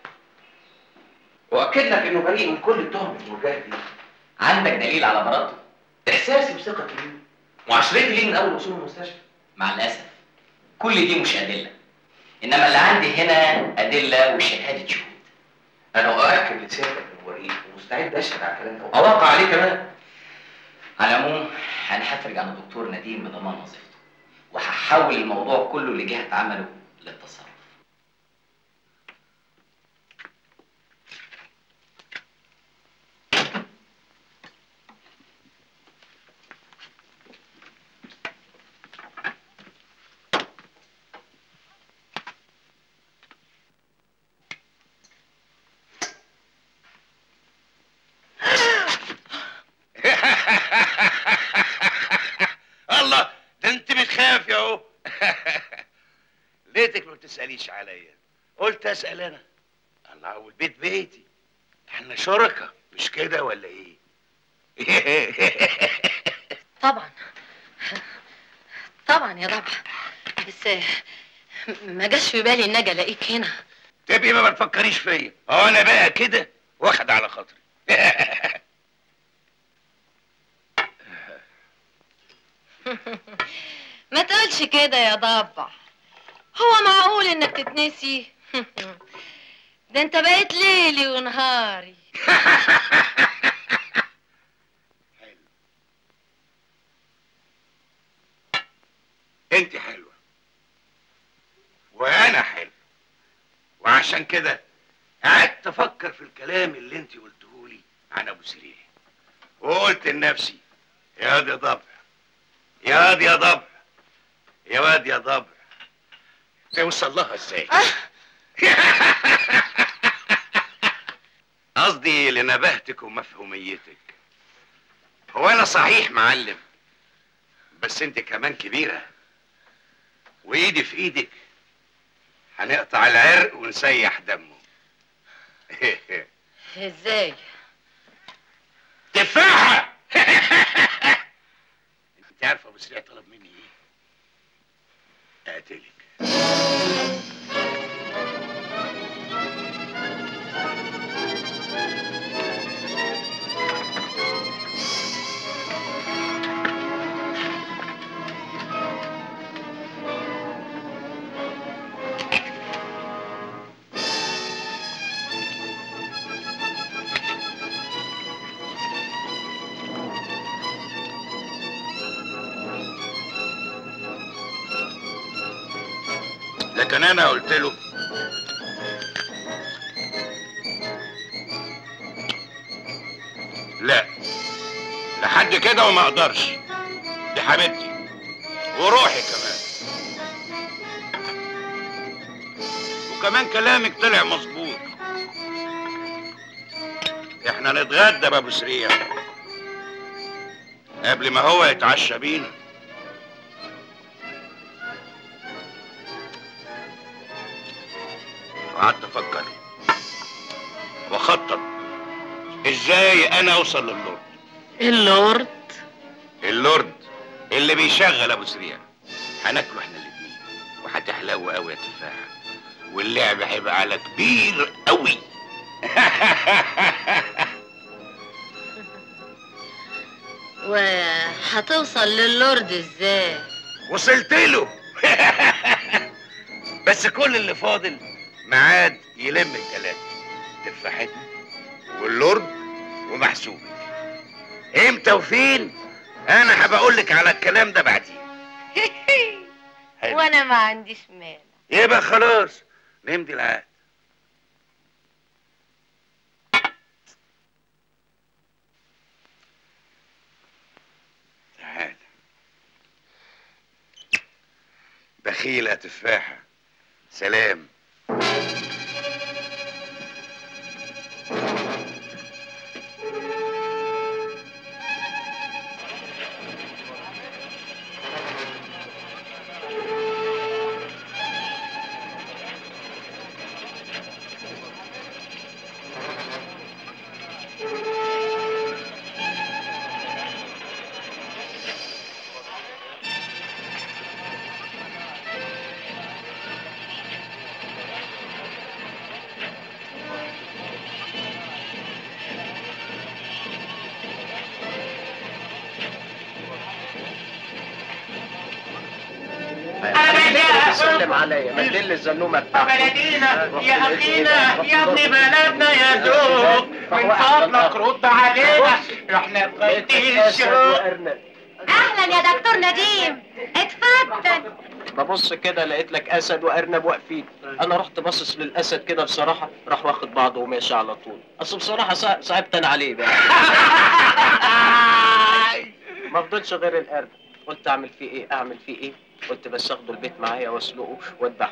واكد لك انه بريء من كل التهم الموجهه دي عندك دليل على براءته احساسي بثقتي ليه وعشرتي ليه من اول وصول المستشفى مع الاسف كل دي مش ادله انما اللي عندي هنا ادله وشهاده شهود انا اؤكد لسيادتك انه بريء ومستعد اشهد على الكلام ده واوقع عليه كمان على العموم انا هفرج عن الدكتور نديم بضمان وظيفته وهحول الموضوع كله لجهه عمله للتصرف الله ده انت بتخاف يا اهو ليتك ما بتساليش عليا قلت اسال انا الله والبيت بيتي احنا شركة مش كده ولا ايه طبعا طبعا يا ضبع بس ما جاش في بالي ان اجي الاقيك هنا تبقي ما بتفكريش فيا اه انا بقى كده واخد على خاطري ما تقولش كده يا ضبع هو معقول انك تتنسي ده انت بقيت ليلي ونهاري انت حلوة وانا حلو وعشان كده قعدت افكر في الكلام اللي انت قلته لي عن ابو سليم وقلت لنفسي يا واد يا ضبع يا واد يا ضبع يا واد يا ضبع توصل لها ازاي قصدي لنباهتك ومفهوميتك هو انا صحيح معلم بس انت كمان كبيرة وايدي في ايدك هنقطع العرق ونسيح دمه ازاي تفاحة انت عارفة ابو سريع طلب مني ايه اقتلك لكن انا قلت له لا لحد كده وما اقدرش دي حبيبتي وروحي كمان وكمان كلامك طلع مظبوط احنا نتغدى بابو سريع قبل ما هو يتعشى بينا وقعدت افكر واخطط ازاي انا اوصل للورد اللورد اللورد اللي بيشغل ابو سريع هناكله احنا الاتنين وهتحلو قوي يا تفاحه واللعب هيبقى على كبير قوي وهتوصل للورد ازاي وصلت له بس كل اللي فاضل ميعاد يلم التلاتة تفاحتنا واللورد ومحسوبك امتى وفين انا هبقى اقول لك على الكلام ده بعدين حلو. وانا ما عنديش مانع يبقى خلاص نمضي العقد تعال بخيلة تفاحة سلام سلم عليا بدل الزلومه بتاعتك بلدينا يا اخينا يا ابن بلدنا يا زوج من فضلك رد علينا احنا بغيتين الشوق اهلا يا دكتور نديم اتفضل ببص كده لقيت لك اسد وارنب واقفين انا رحت باصص للاسد كده بصراحه راح واخد بعضه وماشي على طول اصل بصراحه صع- صعبت انا عليه بقى ما فضلش غير الارنب قلت اعمل فيه ايه اعمل فيه ايه قلت بس اخده البيت معايا واسلقه واذبحه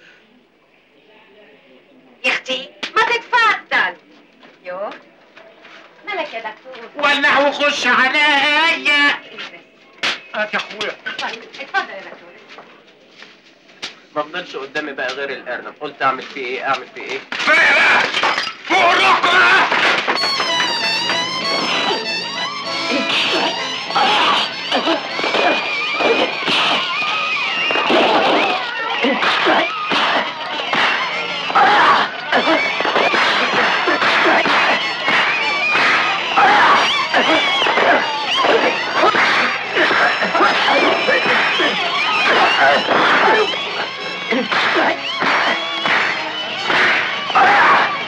يا اختي ما تتفضل يوه مالك يا دكتور ولع وخش عليا هات يا اخويا اتفضل اتفضل يا دكتور ما فضلش قدامي بقى غير الارنب قلت اعمل فيه ايه اعمل فيه ايه فوق روحكم Ah!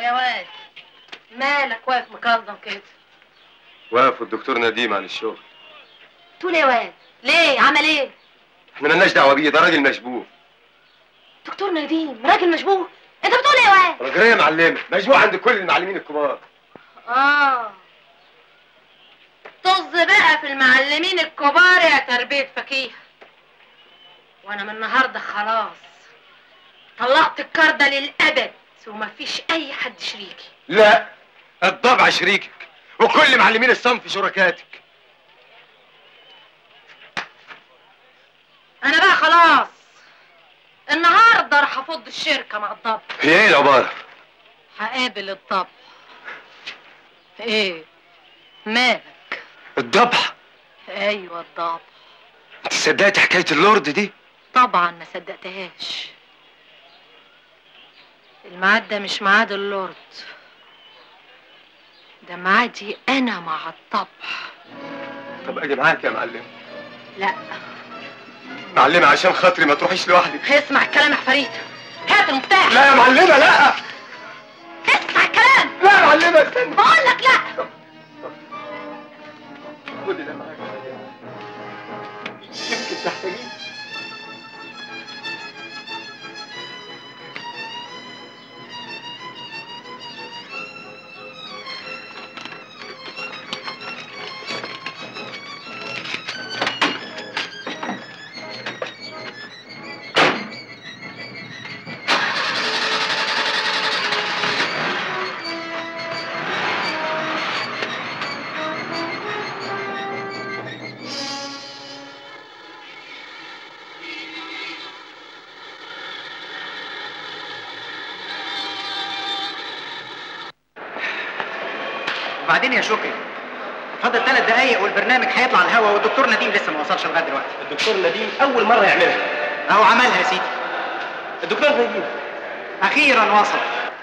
يا واد مالك واقف مكظم كده واقف الدكتور نديم عن الشغل تقول إيه يا واد ليه عمل ايه احنا مالناش دعوه بيه ده راجل مشبوه دكتور نديم راجل مشبوه انت بتقول ايه يا واد راجل ايه يا معلمه مشبوه عند كل المعلمين الكبار اه طز بقى في المعلمين الكبار يا تربية فكيه وانا من النهارده خلاص طلعت الكردة للأبد ومفيش أي حد شريكي لا الضبع شريكك وكل معلمين الصنف شركاتك أنا بقى خلاص النهارده راح أفض الشركة مع الضبع هي ايه العباره هقابل الضبع ايه مالك الضبع ايوه الضبع انت صدقتي حكايه اللورد دي طبعا ما صدقتهاش الميعاد ده مش ميعاد اللورد ده ميعادي انا مع الطبع طب اجي معاك يا معلم لا معلمه عشان خاطري ما تروحيش لوحدك اسمع الكلام يا حفريت هات المفتاح لا يا معلمه لا اسمع الكلام لا يا معلمه استنى بقول لك لا خدي ده معاك يمكن تحتاجيه وبعدين يا شكري فاضل ثلاث دقايق والبرنامج هيطلع على الهوا والدكتور نديم لسه ما وصلش لغايه دلوقتي الدكتور نديم اول مره يعملها اهو عملها يا سيدي الدكتور نديم اخيرا وصل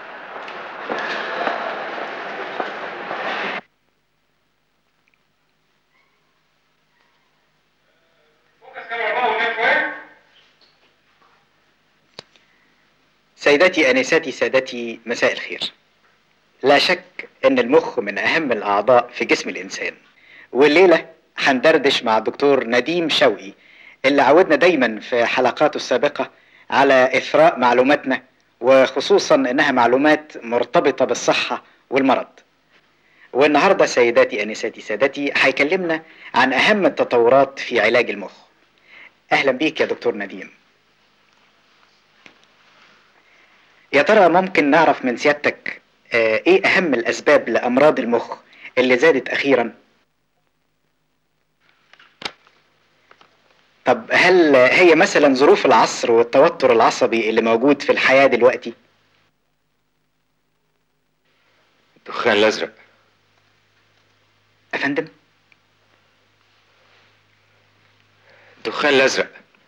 سيداتي انساتي سادتي مساء الخير لا شك ان المخ من اهم الاعضاء في جسم الانسان والليله هندردش مع الدكتور نديم شوقي اللي عودنا دايما في حلقاته السابقه على اثراء معلوماتنا وخصوصا انها معلومات مرتبطه بالصحه والمرض والنهارده سيداتي انساتي سادتي هيكلمنا عن اهم التطورات في علاج المخ اهلا بيك يا دكتور نديم يا ترى ممكن نعرف من سيادتك آه، ايه اهم الاسباب لامراض المخ اللي زادت اخيرا طب هل هي مثلا ظروف العصر والتوتر العصبي اللي موجود في الحياة دلوقتي الدخان الازرق افندم الدخان الازرق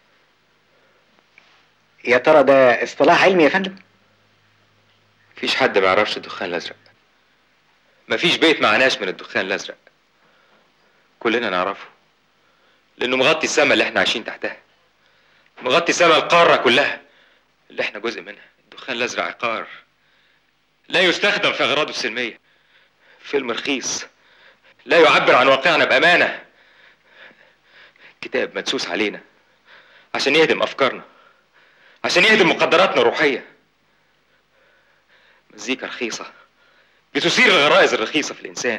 يا ترى ده اصطلاح علمي يا فندم مفيش حد ما يعرفش الدخان الازرق مفيش بيت معناش من الدخان الازرق كلنا نعرفه لانه مغطي السماء اللي احنا عايشين تحتها مغطي سماء القاره كلها اللي احنا جزء منها الدخان الازرق عقار لا يستخدم في اغراضه السلميه فيلم رخيص لا يعبر عن واقعنا بامانه كتاب مدسوس علينا عشان يهدم افكارنا عشان يهدم مقدراتنا الروحيه مزيكا رخيصه بتثير الغرائز الرخيصه في الانسان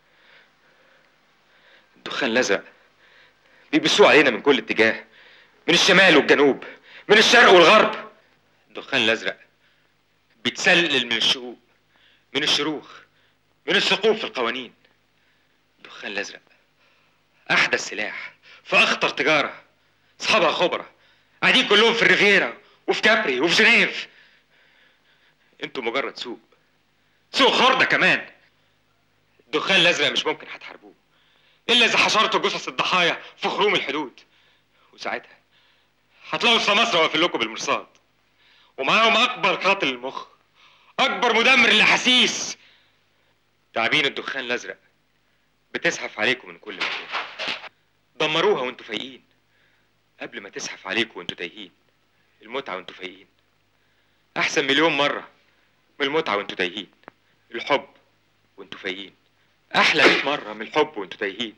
الدخان الازرق بيبصوا علينا من كل اتجاه من الشمال والجنوب من الشرق والغرب الدخان الازرق بيتسلل من الشقوق من الشروخ من الثقوب في القوانين الدخان الازرق احدث سلاح في اخطر تجاره اصحابها خبره قاعدين كلهم في الريفيرا وفي كابري وفي جنيف انتوا مجرد سوق سوق خردة كمان الدخان الازرق مش ممكن هتحاربوه الا اذا حشرتوا جثث الضحايا في خروم الحدود وساعتها هتلاقوا السماسرة واقفين لكم بالمرصاد ومعاهم اكبر قاتل المخ اكبر مدمر للاحاسيس تعابين الدخان الازرق بتزحف عليكم من كل مكان دمروها وانتوا فايقين قبل ما تزحف عليكم وانتوا تايهين المتعة وانتوا فايقين احسن مليون مرة من المتعة وانتوا تايهين الحب وانتوا فايقين احلى 100 مره من الحب وانتوا تايهين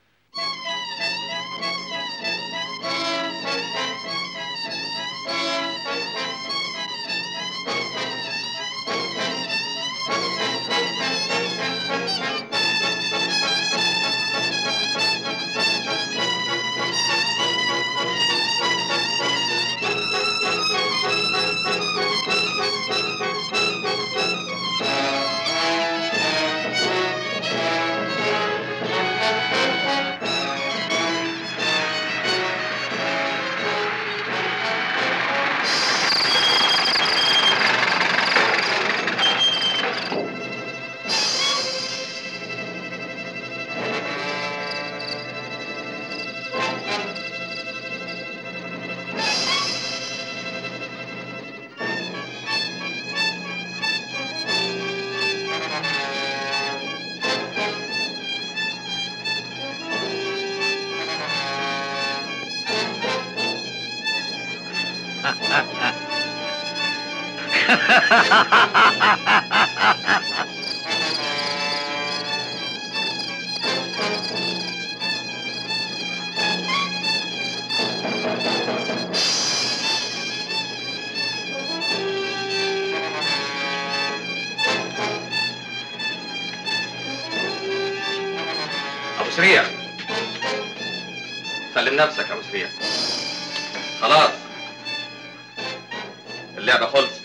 ابو سريع سلم نفسك يا ابو سريع خلاص اللعبه خلصت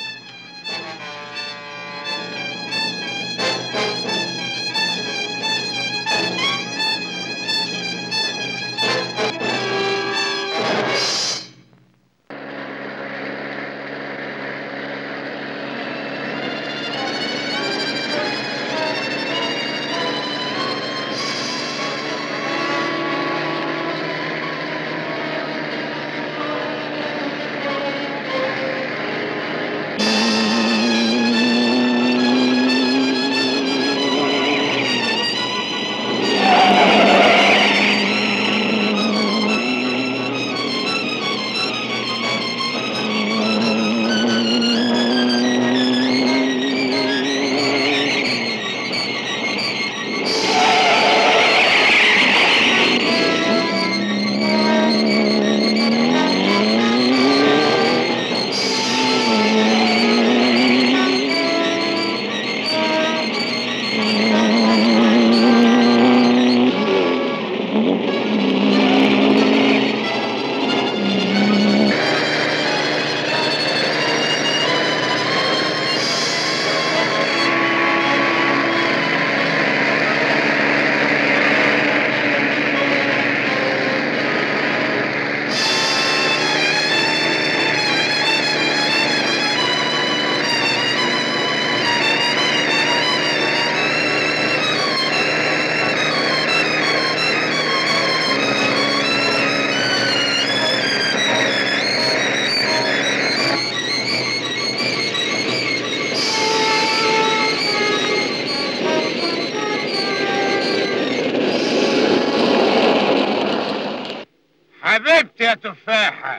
حبيبتي يا تفاحة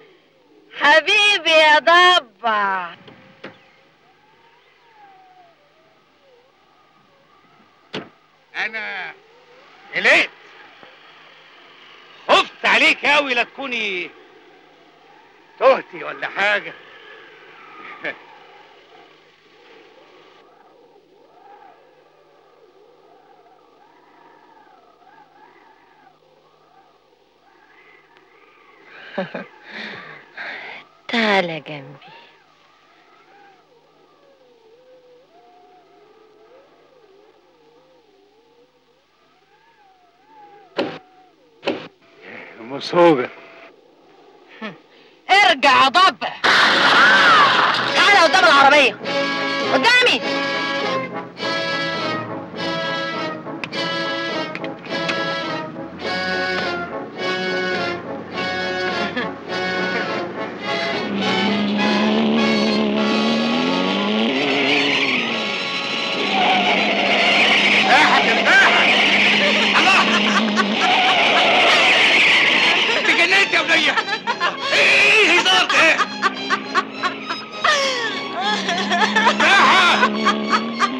حبيبي يا ضبع انا قلقت خفت عليك اوي لا تكوني تهتي ولا حاجة تعالى جنبي مسوجة ارجع يا ضبع تعالى قدام العربية قدامي انت جنيت يا ولية ايه هزار ده؟ تفاحة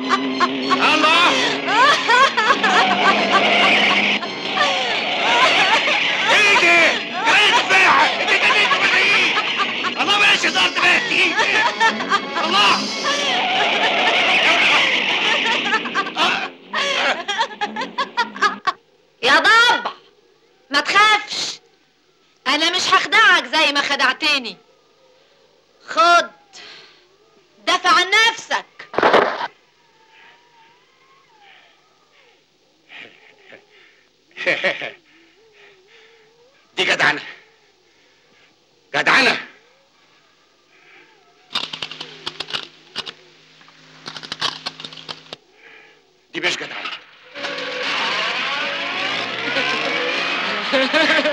تاني خد دافع عن نفسك دي جدعنة جدعنة دي مش جدعنة